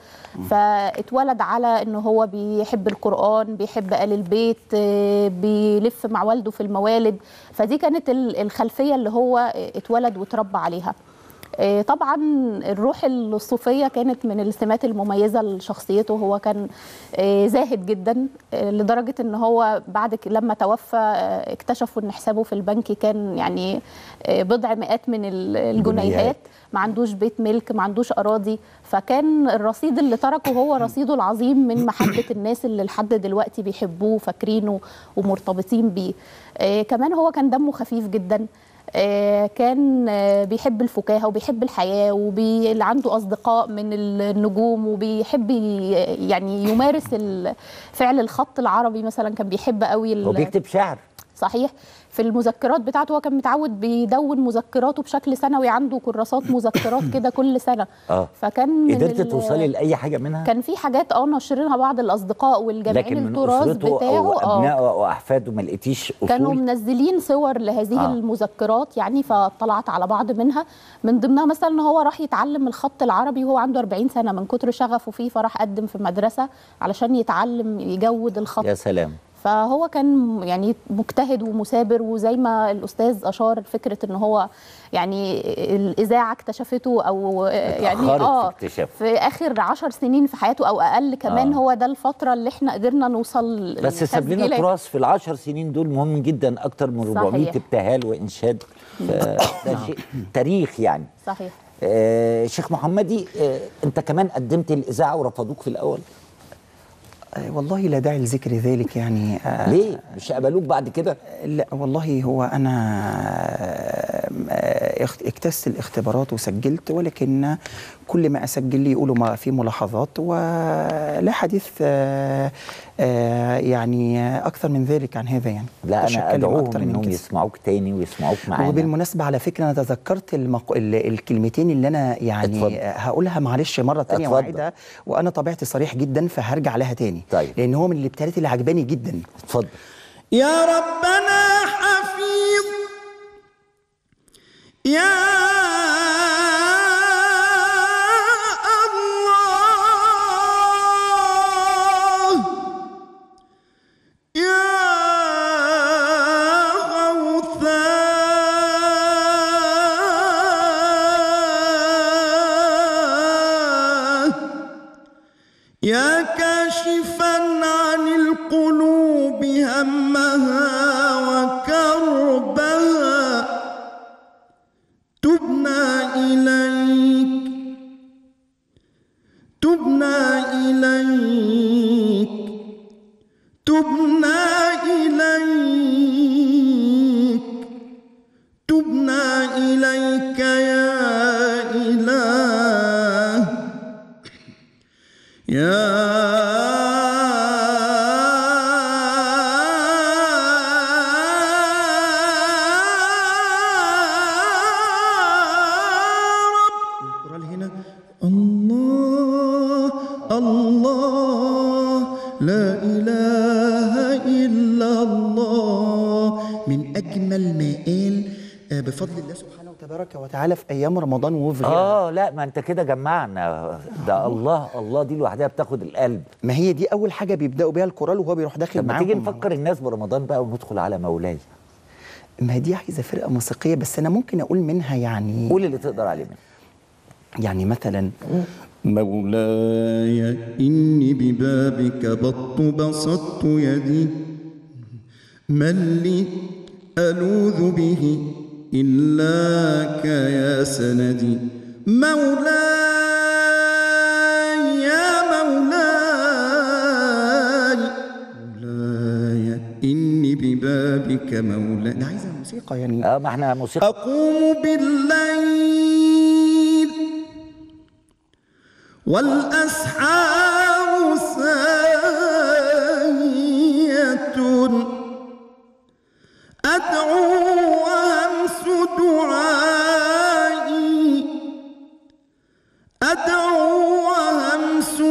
فاتولد على ان هو بيحب القران بيحب ال البيت آه، بيلف مع والده في الموالد فدي كانت ال- الخلفيه اللي هو اتولد وتربى عليها آه، طبعا الروح الصوفيه كانت من السمات المميزه لشخصيته هو كان آه، زاهد جدا آه، لدرجه ان هو بعد ك- لما توفى آه، اكتشفوا ان حسابه في البنك كان يعني آه، بضع مئات من ال- الجنيهات ما عندوش بيت ملك ما عندوش اراضي فكان الرصيد اللي تركه هو رصيده العظيم من محبه الناس اللي لحد دلوقتي بيحبوه وفاكرينه ومرتبطين بيه آه، كمان هو كان دمه خفيف جدا آه، كان آه، بيحب الفكاهه وبيحب الحياه وعنده اصدقاء من النجوم وبيحب ي- يعني يمارس ال- فعل الخط العربي مثلا كان بيحب قوي ال- هو بيكتب شعر صحيح في المذكرات بتاعته هو كان متعود بيدون مذكراته بشكل سنوي عنده كراسات مذكرات كده كل سنه اه فكان من قدرت ال- توصلي لاي حاجه منها كان في حاجات اه نشرينها بعض الاصدقاء والجماعين لكن من التراث اسرته بتاعه او اه ابنائه او احفاده ما لقيتيش كانوا اصول منزلين صور لهذه آه. آه. المذكرات يعني فاطلعت على بعض منها من ضمنها مثلا ان هو راح يتعلم الخط العربي وهو عنده 40 سنه من كتر شغفه فيه فراح قدم في مدرسه علشان يتعلم يجود الخط يا سلام فهو كان يعني مجتهد ومثابر وزي ما الاستاذ اشار فكره ان هو يعني الاذاعه اكتشفته او يعني اتأخرت في اه اكتشافه. في اخر عشر سنين في حياته او اقل كمان آه. آه. هو ده الفتره اللي احنا قدرنا نوصل بس ساب لنا لتسجيلات. تراث في العشر سنين دول مهم جدا اكتر من 400 صحيح. ابتهال وانشاد فده شيء تاريخ يعني صحيح آه شيخ محمدي آه انت كمان قدمت الاذاعه ورفضوك في الاول آه، والله لا داعي لذكر ذلك يعني آه، ليه مش قبلوك بعد كده لا والله هو انا آه، اخت- اجتزت الاختبارات وسجلت ولكن كل ما اسجل لي يقولوا ما في ملاحظات ولا حديث آه، آه، يعني اكثر من ذلك عن هذا يعني لا مش انا هتكلم ادعوهم أكتر من انهم كده. يسمعوك تاني ويسمعوك معانا وبالمناسبة على فكرة أنا تذكرت المق... ال- الكلمتين اللي أنا يعني اتفضل. هقولها معلش مرة تانية اتفضل. وأعيدها وأنا طبيعتي صريح جدا فهرجع لها تاني طيب. لأن هو من الابتلاءات اللي عجباني جدا اتفضل يا ربنا حفيظ يا الله يا غوثاه تبنا إليك تبنا إليك يا إله يا رب القرآن هنا الله الله لا إله إلا الله من أجمل ما قال آه، بفضل الله سبحانه تبارك وتعالى في ايام رمضان وفي غيرها. اه لا ما انت كده جمعنا ده الله الله دي لوحدها بتاخد القلب ما هي دي اول حاجه بيبداوا بيها الكورال وهو بيروح داخل طب ما معاهم تيجي نفكر الناس برمضان بقى وندخل على مولاي ما هي دي عايزه فرقه موسيقيه بس انا ممكن اقول منها يعني قول اللي تقدر عليه منها يعني مثلا مولاي إني ببابك بط بسطت يدي من لي ألوذ به إلاك يا سندي مولاي يا مولاي مولاي إني ببابك مولاي أنا عايزة موسيقى يعني اه ما احنا موسيقى أقوم بالليل والأسحار ساية أدعو وأمس دعائي أدعو وأمس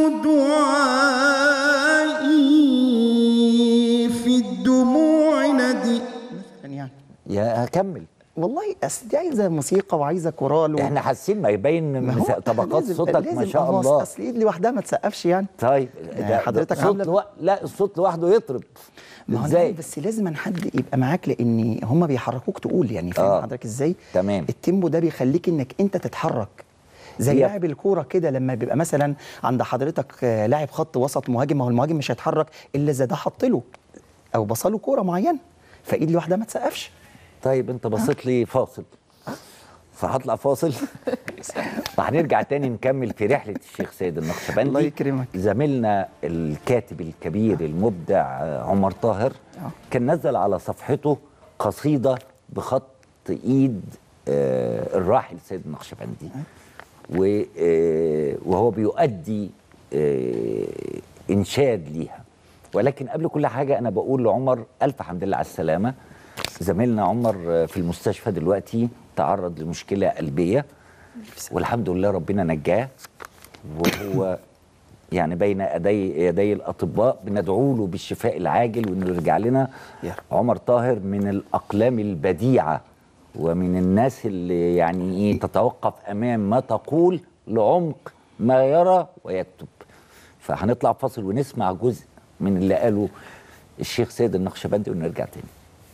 دعائي في الدموع ندي يعني يا هكمل والله اصل دي عايزه موسيقى وعايزه كورال و... احنا حاسين ما يبين ما هو مس- طبقات لازم- صوتك ما لازم شاء أهو الله اصل ايد لوحدها ما تسقفش يعني طيب يعني ده- حضرتك ده صوت عاملة- لو... لا الصوت لوحده يطرب ما هو ازاي أنا بس لازم حد يبقى معاك لان هم بيحركوك تقول يعني فاهم آه. حضرتك ازاي تمام التيمبو ده بيخليك انك انت تتحرك زي هي- لاعب الكوره كده لما بيبقى مثلا عند حضرتك آه، لاعب خط وسط مهاجم ما هو المهاجم مش هيتحرك الا اذا ده حط له او بصله كوره معينه فايد لوحدها ما تسقفش طيب انت بصيت لي فاصل فهطلع فاصل وهنرجع تاني نكمل في رحله الشيخ سيد النقشبندي الله يكرمك. زميلنا الكاتب الكبير المبدع آه، عمر طاهر كان نزل على صفحته قصيده بخط ايد آه، الراحل سيد النقشبندي و- آه، وهو بيؤدي آه، انشاد ليها ولكن قبل كل حاجه انا بقول لعمر الف حمد لله على السلامه زميلنا عمر آه، في المستشفى دلوقتي تعرض لمشكله قلبيه والحمد لله ربنا نجاه وهو يعني بين يدي يدي الاطباء بندعو له بالشفاء العاجل وانه يرجع لنا عمر طاهر من الاقلام البديعه ومن الناس اللي يعني ايه تتوقف امام ما تقول لعمق ما يرى ويكتب فهنطلع فاصل ونسمع جزء من اللي قاله الشيخ سيد النقشبندي ونرجع تاني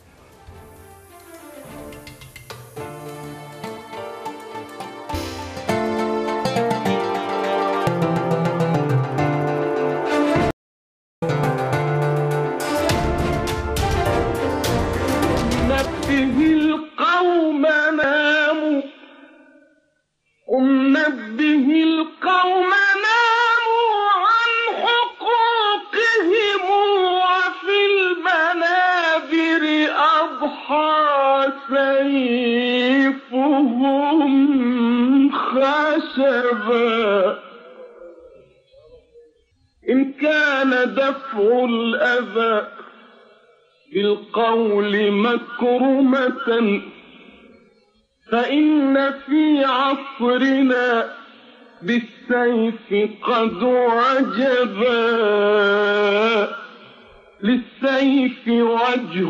نبه القوم ناموا قم نبه القوم ناموا عن حقوقهم وفي المنابر أضحى سيفهم خشبا إن كان دفع الأذى بالقول مكرمة فإن في عصرنا بالسيف قد عجبا للسيف وجه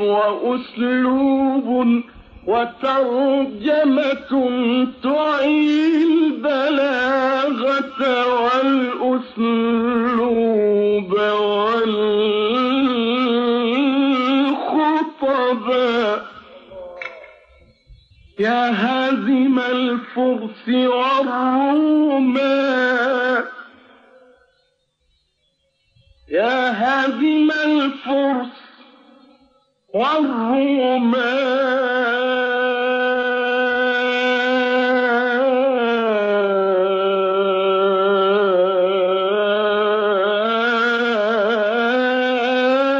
وأسلوب وترجمة تعي البلاغة والأسلوب والخطبا يا هازم الفرس والرومان يا هازم الفرس والرومان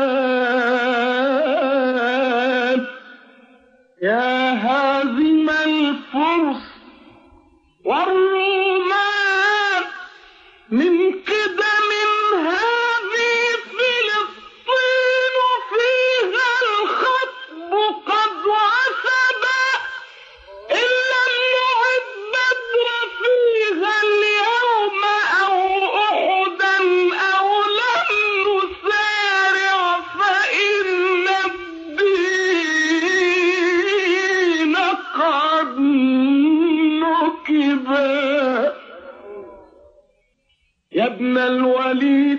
ابن الوليد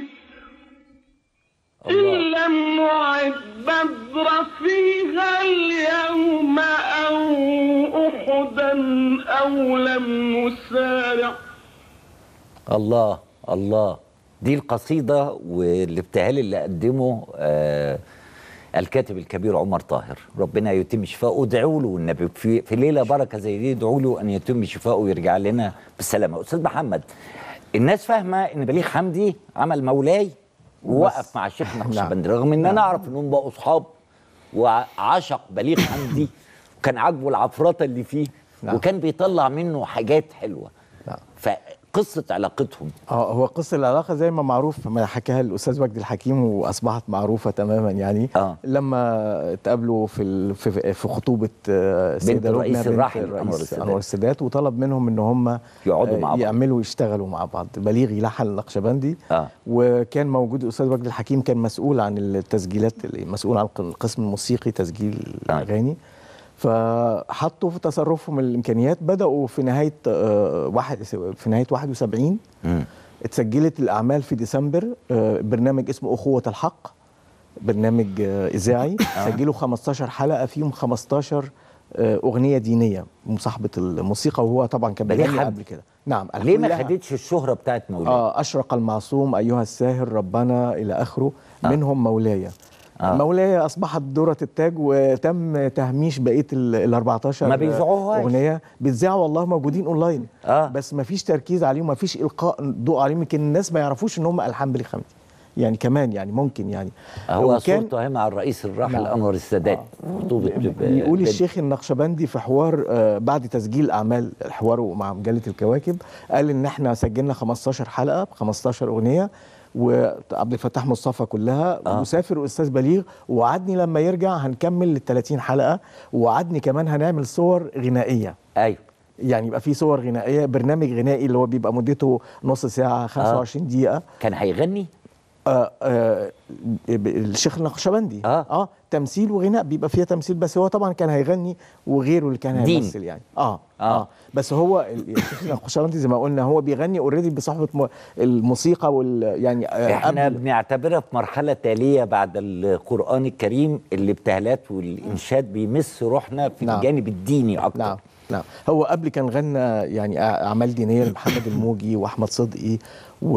إن لم نعد بدر فيها اليوم أو أحدا أو لم نسارع الله الله دي القصيدة والابتهال اللي قدمه آه الكاتب الكبير عمر طاهر ربنا يتم شفاءه ادعوا له والنبي في, في ليلة بركة زي دي ادعوا له أن يتم شفاءه ويرجع لنا بالسلامة أستاذ محمد الناس فاهمة أن بليغ حمدي عمل مولاي ووقف مع الشيخ النقشبندي رغم ان انا اعرف انهم بقوا اصحاب وعشق بليغ حمدي وكان عاجبه العفرطه اللي فيه نعم. وكان بيطلع منه حاجات حلوه نعم. فقصه علاقتهم اه هو قصه العلاقه زي ما معروف ما حكاها الاستاذ وجدي الحكيم واصبحت معروفه تماما يعني آه. لما اتقابلوا في ال- في في خطوبه آه، السيده لبنى الرئيس بنت الراحل الرئيس أنور السادات. انور السادات وطلب منهم ان هم يقعدوا مع بعض. يعملوا يشتغلوا مع بعض بليغ يلحن النقشبندي آه. وكان موجود الاستاذ وجدي الحكيم كان مسؤول عن التسجيلات مسؤول عن القسم الموسيقي تسجيل الاغاني فحطوا في تصرفهم الامكانيات بداوا في نهايه آه، واحد في نهايه 71 مم. اتسجلت الاعمال في ديسمبر آه، برنامج اسمه اخوه الحق برنامج آه، اذاعي سجلوا 15 حلقه فيهم 15 آه، اغنيه دينيه مصاحبه الموسيقى وهو طبعا كان بليغ بيغني حمدي. قبل كده نعم ليه ما كلها- خدتش الشهره بتاعت مولاي آه أشرق المعصوم أيها الساهر ربنا إلى آخره آه. منهم مولاي آه. آه. مولاي أصبحت دورة التاج وتم تهميش بقية ال ال 14 ما بيذاعوهاش. أغنية بيتذاعوا والله موجودين أونلاين آه. بس ما فيش تركيز عليهم ما فيش إلقاء ضوء عليهم يمكن الناس ما يعرفوش إن هم ألحان بليغ حمدي يعني كمان يعني ممكن يعني هو وكان- صورته اهي مع الرئيس الراحل نعم. انور السادات خطوبه بيقول بنت. الشيخ النقشبندي في حوار آه، بعد تسجيل اعمال حواره مع مجله الكواكب قال ان احنا سجلنا 15 حلقه ب 15 اغنيه وعبد الفتاح مصطفى كلها آه. آه. وسافر استاذ بليغ ووعدني لما يرجع هنكمل ال 30 حلقه ووعدني كمان هنعمل صور غنائيه ايوه يعني يبقى في صور غنائيه برنامج غنائي اللي هو بيبقى مدته نص ساعه 25 دقيقه كان هيغني آه آه ب- الشيخ النقشبندي آه. اه تمثيل وغناء بيبقى فيها تمثيل بس هو طبعا كان هيغني وغيره اللي كان دين. هيمثل يعني اه آه. اه, آه. بس هو ال- الشيخ النقشبندي زي ما قلنا هو بيغني اوريدي بصحبه م- الموسيقى وال يعني آه احنا قبل بنعتبرها في مرحله تاليه بعد القران الكريم الابتهالات والانشاد بيمس روحنا في نعم. الجانب الديني اكتر نعم نعم هو قبل كان غنى يعني أع- اعمال دينيه لمحمد الموجي واحمد صدقي و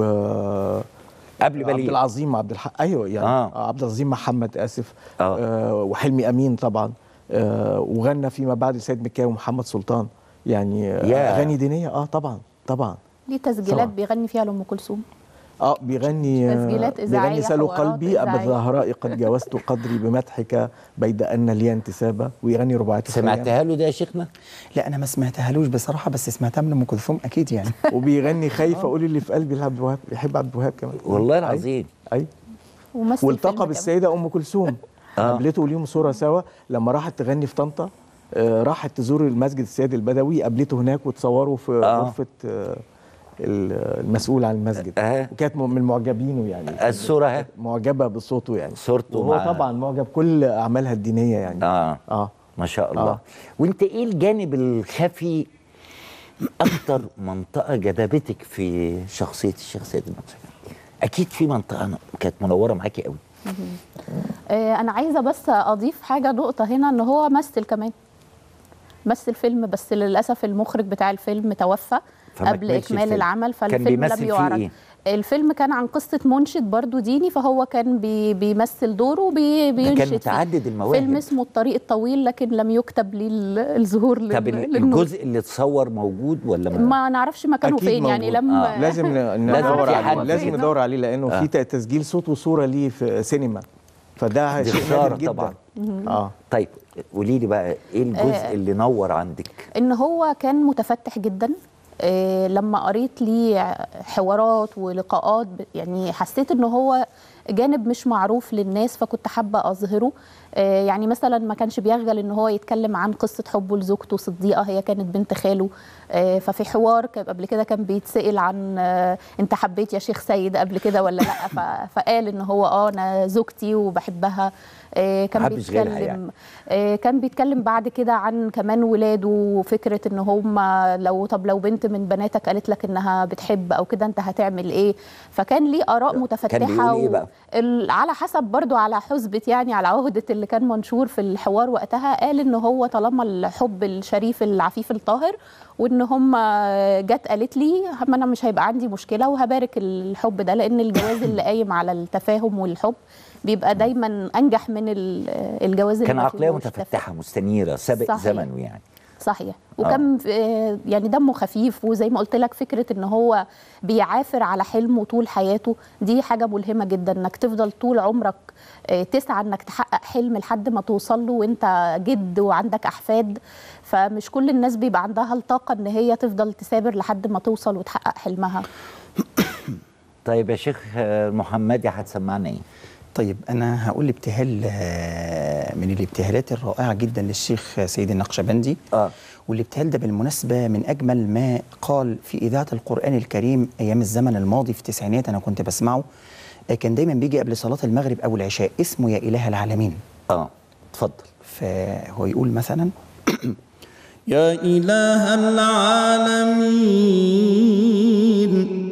قبل بليغ. عبد العظيم عبد الحق ايوه يعني آه. آه. عبد العظيم محمد اسف آه. آه وحلمي امين طبعا آه وغنى فيما بعد سيد مكاوي ومحمد سلطان يعني آه، يا. اغاني دينيه اه طبعا طبعا ليه تسجيلات طبعاً. بيغني فيها لام كلثوم اه بيغني آه، تسجيلات إذاعية، بيغني سلو حوارات قلبي ابا إذاعية. الزهراء قد جاوزت قدري بمدحك بيد ان لي انتسابا ويغني رباعيات الخيام. سمعتها له ده يا شيخنا لا انا ما سمعتهالوش بصراحه بس سمعتها من ام كلثوم اكيد يعني وبيغني خايفه اقول اللي في قلبي لعبد الوهاب يحب عبد الوهاب كمان والله العظيم اي ومثل فيلم والتقى كمان. بالسيده ام كلثوم آه. قابلته ليهم صوره سوا لما راحت تغني في طنطا آه، راحت تزور المسجد السيد البدوي قابلته هناك وتصوروا في آه. غرفه آه، ال- المسؤول عن المسجد آه. وكانت م- من معجبينه يعني الصورة اهي. معجبه بصوته يعني صورته وهو مع- طبعا معجب كل اعمالها الدينيه يعني اه اه ما شاء الله آه. وانت ايه الجانب الخفي اكتر منطقه جذبتك في شخصيه الشيخ سيد النقشبندي اكيد في منطقه كانت منوره معاكي قوي آه، انا عايزه بس اضيف حاجه نقطه هنا ان هو مثل كمان مثل فيلم بس للاسف المخرج بتاع الفيلم توفى فما قبل كملش اكمال الفيلم. العمل كان فالفيلم بيمثل لم فيه يعرض إيه؟ الفيلم كان عن قصه منشد برضو ديني فهو كان بي بيمثل دوره وبي بينشد كان فيه. متعدد المواهب. فيلم اسمه الطريق الطويل لكن لم يكتب ليه ال- الظهور لل- طب ال- للنور. الجزء اللي اتصور موجود ولا ما ما نعرفش مكانه أكيد فين يعني موجود. لما آه. لازم ن- لازم ندور في عليه حد لازم فين. ندور عليه لانه آه. في ت- تسجيل صوت وصوره ليه في سينما فده دي شيء خساره نادر جدا طبعا اه طيب قولي لي بقى ايه الجزء آه. اللي نور عندك ان هو كان متفتح جدا آه، لما قريت ليه حوارات ولقاءات ب- يعني حسيت ان هو جانب مش معروف للناس فكنت حابه اظهره آه، يعني مثلا ما كانش بيخجل ان هو يتكلم عن قصه حبه لزوجته صديقه هي كانت بنت خاله آه، ففي حوار كان- قبل كده كان بيتسال عن آه، انت حبيت يا شيخ سيد قبل كده ولا لا ف- فقال ان هو اه انا زوجتي وبحبها آه، كان محبش غيرها بيتكلم يعني. آه، كان بيتكلم بعد كده عن كمان ولاده وفكره ان هم لو طب لو بنت من بناتك قالت لك انها بتحب او كده انت هتعمل ايه فكان ليه اراء متفتحه بيقول إيه بقى؟ ال- على حسب برضو على حسبة يعني على عهدة اللي كان منشور في الحوار وقتها قال ان هو طالما الحب الشريف العفيف الطاهر وان هم جت قالت لي ما انا مش هيبقى عندي مشكله وهبارك الحب ده لان الجواز اللي قايم على التفاهم والحب بيبقى دايما انجح من ال- الجواز اللي كان ما عقليه فيهوش تفاهم. متفتحه مستنيره سابق صحيح. زمنه يعني صحيح وكان آه، يعني دمه خفيف وزي ما قلت لك فكره ان هو بيعافر على حلمه طول حياته دي حاجه ملهمه جدا انك تفضل طول عمرك آه، تسعى انك تحقق حلم لحد ما توصل له وانت جد وعندك احفاد فمش كل الناس بيبقى عندها الطاقه ان هي تفضل تثابر لحد ما توصل وتحقق حلمها طيب يا شيخ آه، محمدي هتسمعنا ايه؟ طيب انا هقول ابتهال آه، من الابتهالات الرائعه جدا للشيخ سيد النقشبندي اه والابتهال ده بالمناسبه من اجمل ما قال في اذاعه القران الكريم ايام الزمن الماضي في التسعينات انا كنت بسمعه آه، كان دايما بيجي قبل صلاه المغرب او العشاء اسمه يا اله العالمين اه اتفضل فهو يقول مثلا يا إله العالمين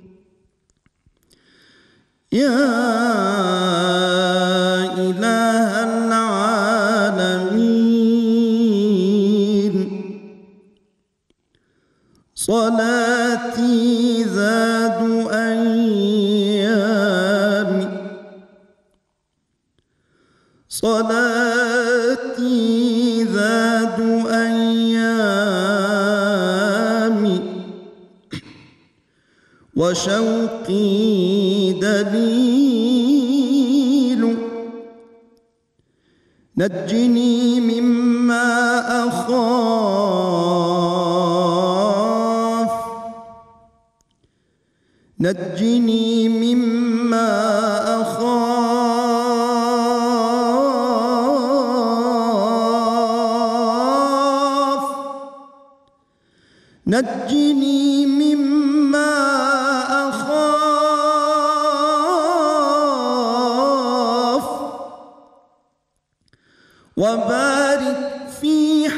يا إله العالمين صلاتي زاد أيامي صلاتي ذات أيامي وشوقي دليل نجني مما أخاف نجني مما أخاف نجني مما أخاف وبارك في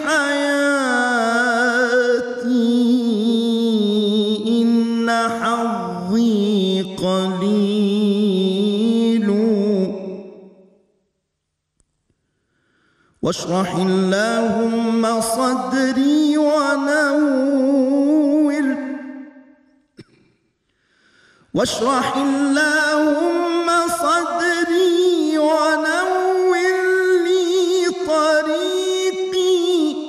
حياتي إن حظي قليل واشرح اللهم صدري ونور واشرح اللهم صدري ونور لي طريقي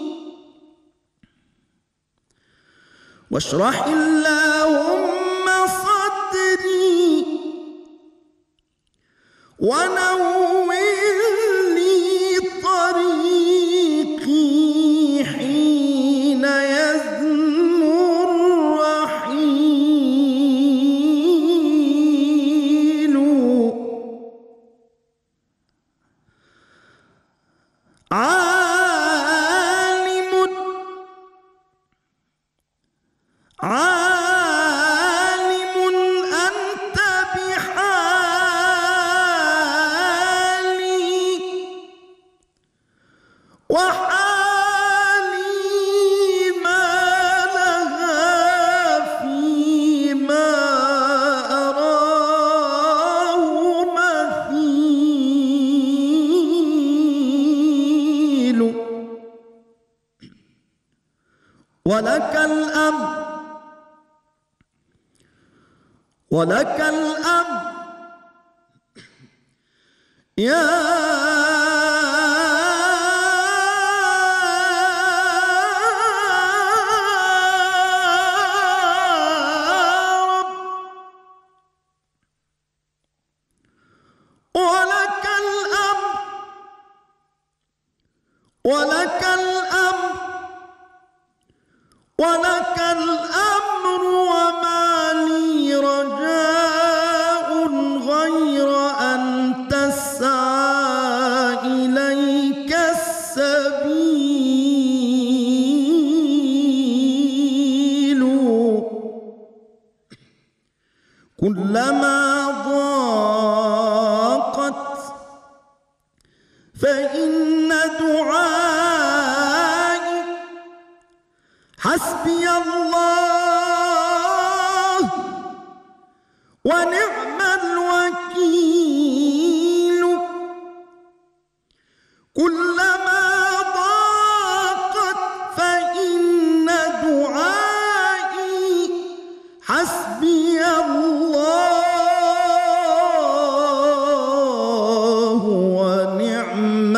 واشرح اللهم صدري ونور لي طريقي حين يزنو الرحيل عالم عالم أنت بحالي وحالي ما لها فيما أراه مثيل ولك الأمر ولك الأمر يا رب ولك الأمر ولك الأمر ولك الأمر وما لي رجاء غير أن تسعى إلي كلما ضاقت فإن دعائي حسبي الله ونعم الوكيل كلما ضاقت فإن دعائي حسبي الله ونعم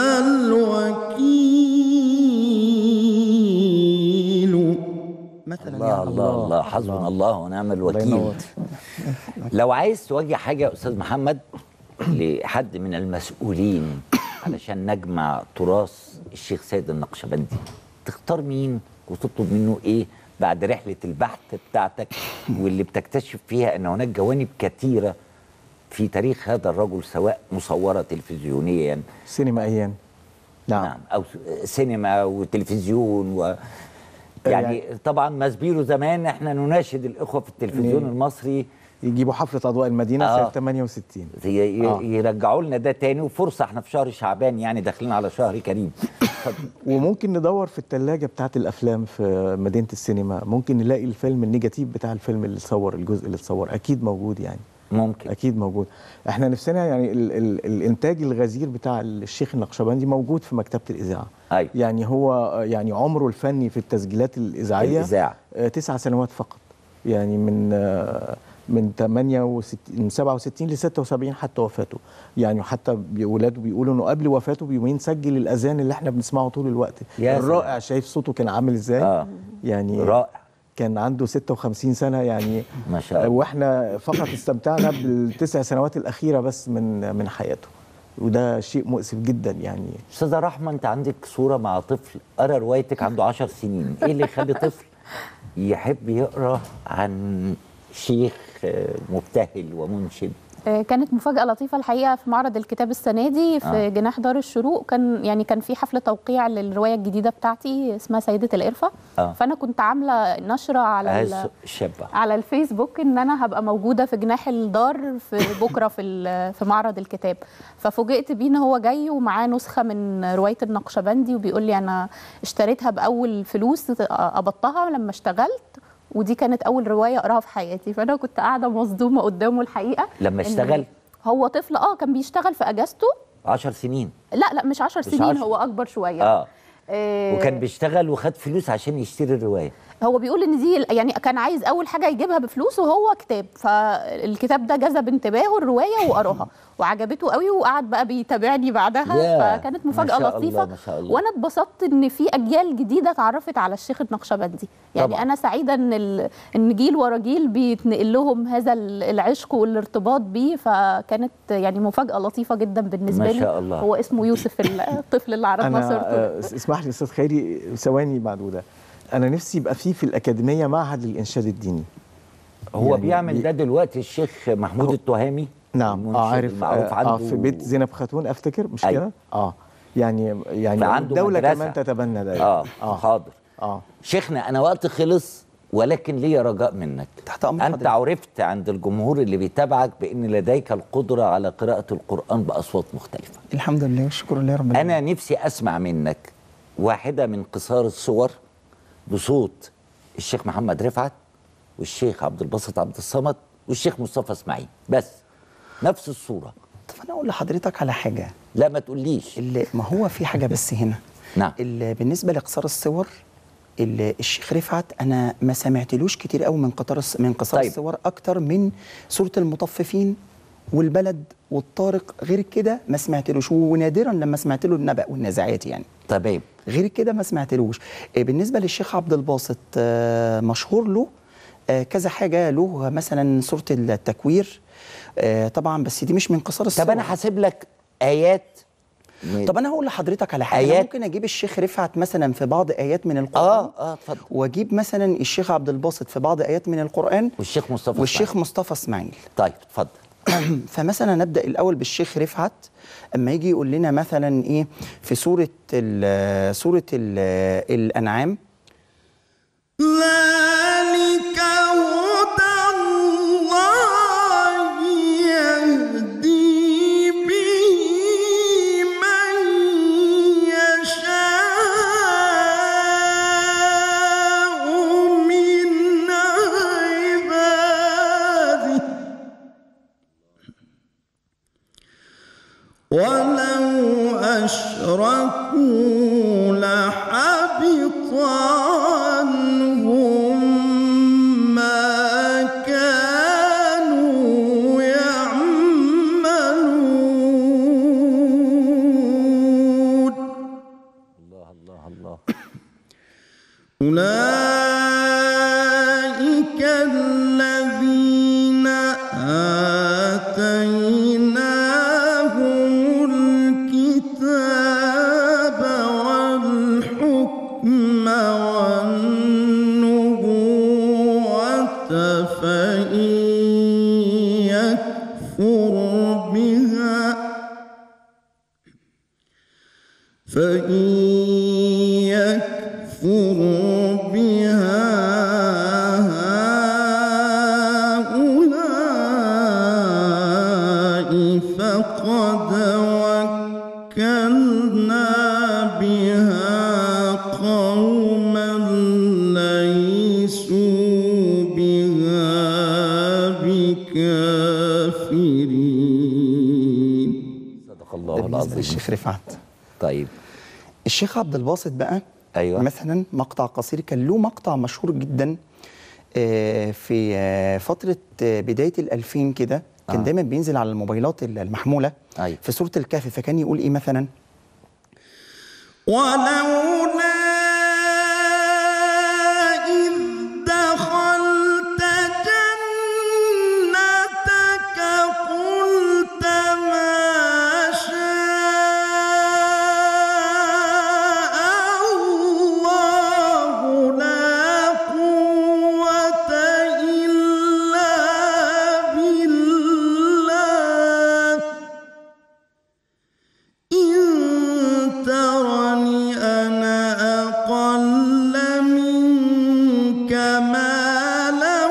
الوكيل مثلا الله الله الله حسبنا الله ونعم الوكيل ينور. لو عايز توجه حاجه يا استاذ محمد لحد من المسؤولين علشان نجمع تراث الشيخ سيد النقشبندي تختار مين وتطلب منه ايه بعد رحله البحث بتاعتك واللي بتكتشف فيها ان هناك جوانب كثيره في تاريخ هذا الرجل سواء مصوره تلفزيونيا سينمائيا نعم, نعم او س- سينما وتلفزيون و يعني طبعا مسبيرو زمان احنا نناشد الاخوه في التلفزيون إن المصري يجيبوا حفله اضواء المدينه آه. سنه 68 ي- ي- آه. يرجعوا لنا ده تاني وفرصه احنا في شهر شعبان يعني داخلين على شهر كريم وممكن ندور في الثلاجه بتاعت الافلام في مدينه السينما ممكن نلاقي الفيلم النيجاتيف بتاع الفيلم اللي اتصور الجزء اللي اتصور اكيد موجود يعني ممكن اكيد موجود احنا نفسنا يعني ال ال الانتاج الغزير بتاع الشيخ النقشبندي موجود في مكتبه الاذاعه أيوة. يعني هو يعني عمره الفني في التسجيلات الاذاعيه الإذاعة. آه، تسع سنوات فقط يعني من آه، من 68 من 67 ل 76 حتى وفاته يعني حتى بي- ولاده بيقولوا انه قبل وفاته بيومين سجل الاذان اللي احنا بنسمعه طول الوقت يا الرائع شايف صوته كان عامل ازاي آه. يعني رائع كان عنده 56 سنه يعني ما شاء الله واحنا فقط استمتعنا بالتسع سنوات الاخيره بس من من حياته وده شيء مؤسف جدا يعني استاذه رحمه انت عندك صوره مع طفل قرا روايتك عنده 10 سنين ايه اللي يخلي طفل يحب يقرا عن شيخ آه، مبتهل ومنشد آه، كانت مفاجأة لطيفة الحقيقة في معرض الكتاب السنة دي في آه. آه. جناح دار الشروق كان يعني كان في حفلة توقيع للرواية الجديدة بتاعتي اسمها سيدة القرفة آه. فأنا كنت عاملة نشرة على ال- عايز شابه على الفيسبوك ان انا هبقى موجوده في جناح الدار في بكره في ال- في معرض الكتاب ففوجئت بيه ان هو جاي ومعاه نسخه من روايه النقشبندي وبيقول لي انا اشتريتها باول فلوس قبضتها لما اشتغلت ودي كانت اول روايه اقراها في حياتي فانا كنت قاعده مصدومه قدامه الحقيقه لما إن اشتغل هو طفل اه كان بيشتغل في اجازته 10 سنين لا لا مش عشر مش سنين عشر. هو اكبر شويه اه آه، وكان بيشتغل وخد فلوس عشان يشتري الروايه هو بيقول ان دي يعني كان عايز اول حاجه يجيبها بفلوس وهو كتاب فالكتاب ده جذب انتباهه الروايه وقراها وعجبته قوي وقعد بقى بيتابعني بعدها ياه، فكانت ما مفاجاه شاء لطيفه الله، ما شاء الله. وانا اتبسطت ان في اجيال جديده اتعرفت على الشيخ النقشبندي يعني طبعاً. انا سعيده ان ال... ان جيل ورا جيل بيتنقل لهم هذا ال- العشق والارتباط بيه فكانت يعني مفاجاه لطيفه جدا بالنسبه ما لي شاء الله. هو اسمه يوسف الطفل اللي عرضنا انا صورته آه، اسمح لي استاذ خيري ثواني معدوده انا نفسي يبقى في في الاكاديميه معهد للانشاد الديني هو يعني بيعمل بي- ده دلوقتي الشيخ محمود التهامي نعم المنشد اه عارف المعروف آه, عنده اه في بيت زينب خاتون افتكر مش أيوة. كده اه يعني يعني فعنده الدوله مدرسة. كمان تتبنى ده اه, آه. حاضر اه شيخنا انا وقت خلص ولكن ليا رجاء منك تحت امر انت عرفت عند الجمهور اللي بيتابعك بان لديك القدره على قراءه القران باصوات مختلفه الحمد لله والشكر لله رب العالمين انا نفسي اسمع منك واحده من قصار الصور بصوت الشيخ محمد رفعت والشيخ عبد الباسط عبد الصمد والشيخ مصطفى اسماعيل بس نفس الصوره طب انا اقول لحضرتك على حاجه لا ما تقوليش اللي ما هو في حاجه بس هنا نعم اللي بالنسبه لقصار الصور اللي الشيخ رفعت انا ما سمعتلوش كتير قوي من قطار الص- من قصار طيب. طيب. الصور اكتر من سوره المطففين والبلد والطارق غير كده ما سمعتلوش ونادرا لما سمعت له النبأ والنازعات يعني تمام غير كده ما سمعتلوش آه، بالنسبه للشيخ عبد الباسط آه، مشهور له آه، كذا حاجه له مثلا سوره التكوير آه، طبعا بس دي مش من قصار الصور طب انا حاسب لك ايات طب انا هقول لحضرتك على حاجه آيات؟ أنا ممكن اجيب الشيخ رفعت مثلا في بعض ايات من القران اه اه اتفضل واجيب مثلا الشيخ عبد الباسط في بعض ايات من القران والشيخ مصطفى والشيخ إسماعيل. مصطفى اسماعيل طيب اتفضل فمثلا نبدا الاول بالشيخ رفعت اما يجي يقول لنا مثلا ايه في سوره ال سوره ال الانعام ذلك هدى الله ولو أشركوا لحبط عنهم ما كانوا يعملون أولئك الذين آتيناهم الكتاب والحكم والنبوة فإن يكفر بها فإن يكفر بها هؤلاء فقد وكلنا بها قوما ليسوا بها بكافرين صدق الله ده بالنسبه العظيم للشيخ رفعت طيب الشيخ عبد الباسط بقى ايوه مثلا مقطع قصير كان له مقطع مشهور جدا آه، في آه، فتره آه، بدايه الألفين كده كان آه. دايما بينزل على الموبايلات المحموله أيوة. في سوره الكهف فكان يقول ايه مثلا ولولا إذ دخلت جنتك قلت ما شاء الله لا قوة إلا بالله إن ترني أنا أقل منك مالا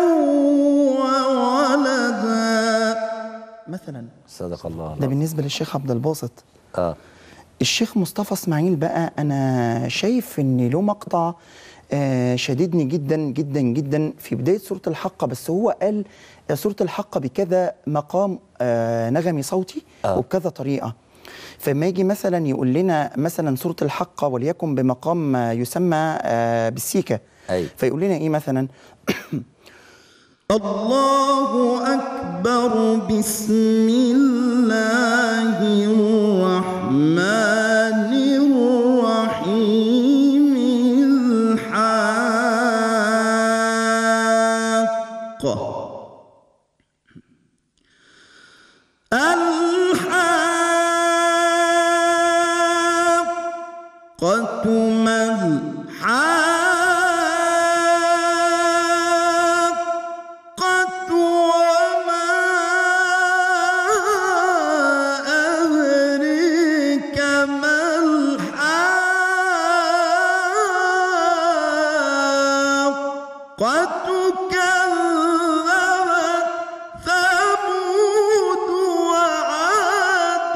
وولدا مثلا صدق الله ده العظيم بالنسبه للشيخ عبد الباسط اه الشيخ مصطفى اسماعيل بقى انا شايف ان له مقطع آه، شددني جدا جدا جدا في بدايه سوره الحقه بس هو قال آه، سوره الحقه بكذا مقام آه، نغمي صوتي آه. وبكذا طريقه فما يجي مثلا يقول لنا مثلا سوره الحقه وليكن بمقام آه، يسمى آه، بالسيكه أيوة. فيقول لنا ايه مثلا الله أكبر بسم الله الرحمن الرحيم الحاقة الحاقة ما الحاقة وما أدريك ما الحاقة كذبت ثمود وعاد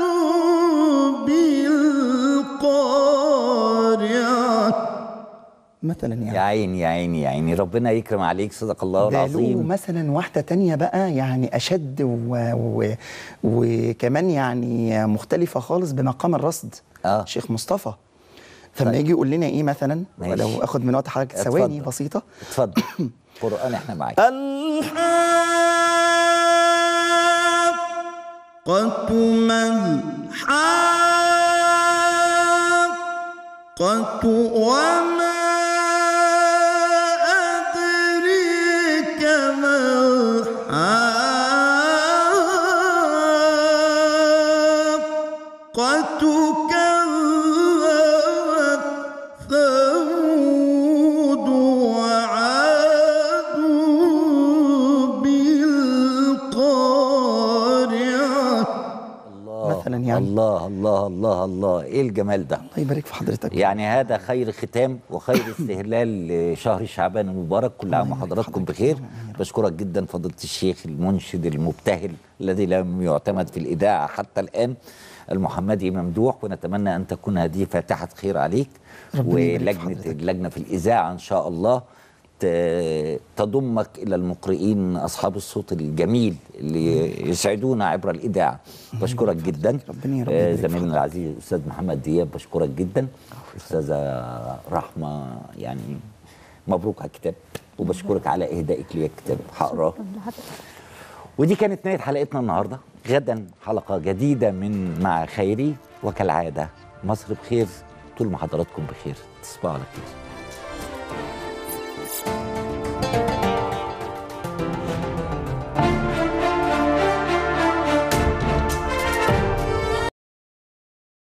بالقارعة مثلا يعني يا عيني يا عيني يا عيني ربنا يكرم عليك صدق الله ده له العظيم مثلا واحدة تانية بقى يعني أشد و... و... وكمان يعني مختلفة خالص بمقام الرصد آه. شيخ مصطفى فلما طيب. يجي يقول لنا إيه مثلا ماشي. ولو أخد من وقت حضرتك ثواني اتفضل. بسيطة اتفضل قرآن احنا معاك الحاقة ما الحاقة وما أدريك ما الحاقة كذبت ثمود وعاد بالقارعة مثلا يعني الله الله الله الله ايه الجمال ده الله يبارك في حضرتك يعني هذا خير ختام وخير استهلال لشهر شعبان المبارك كل عام وحضراتكم بخير بشكرك جدا فضيله الشيخ المنشد المبتهل الذي لم يعتمد في الاذاعه حتى الان المحمدي ممدوح ونتمنى ان تكون هذه فاتحه خير عليك ربنا يبارك في ولجنه اللجنه في الاذاعه ان شاء الله ت- تضمك الى المقرئين اصحاب الصوت الجميل اللي يسعدونا عبر الاذاعه بشكرك جدا ربنا يا رب آه، يبارك فيك. زميلنا العزيز استاذ محمد دياب بشكرك جدا استاذه رحمه يعني مبروك على الكتاب وبشكرك على اهدائك لي الكتاب هقراه ودي كانت نهايه حلقتنا النهارده غدا حلقه جديده من مع خيري وكالعاده مصر بخير طول ما حضراتكم بخير تصبحوا على خير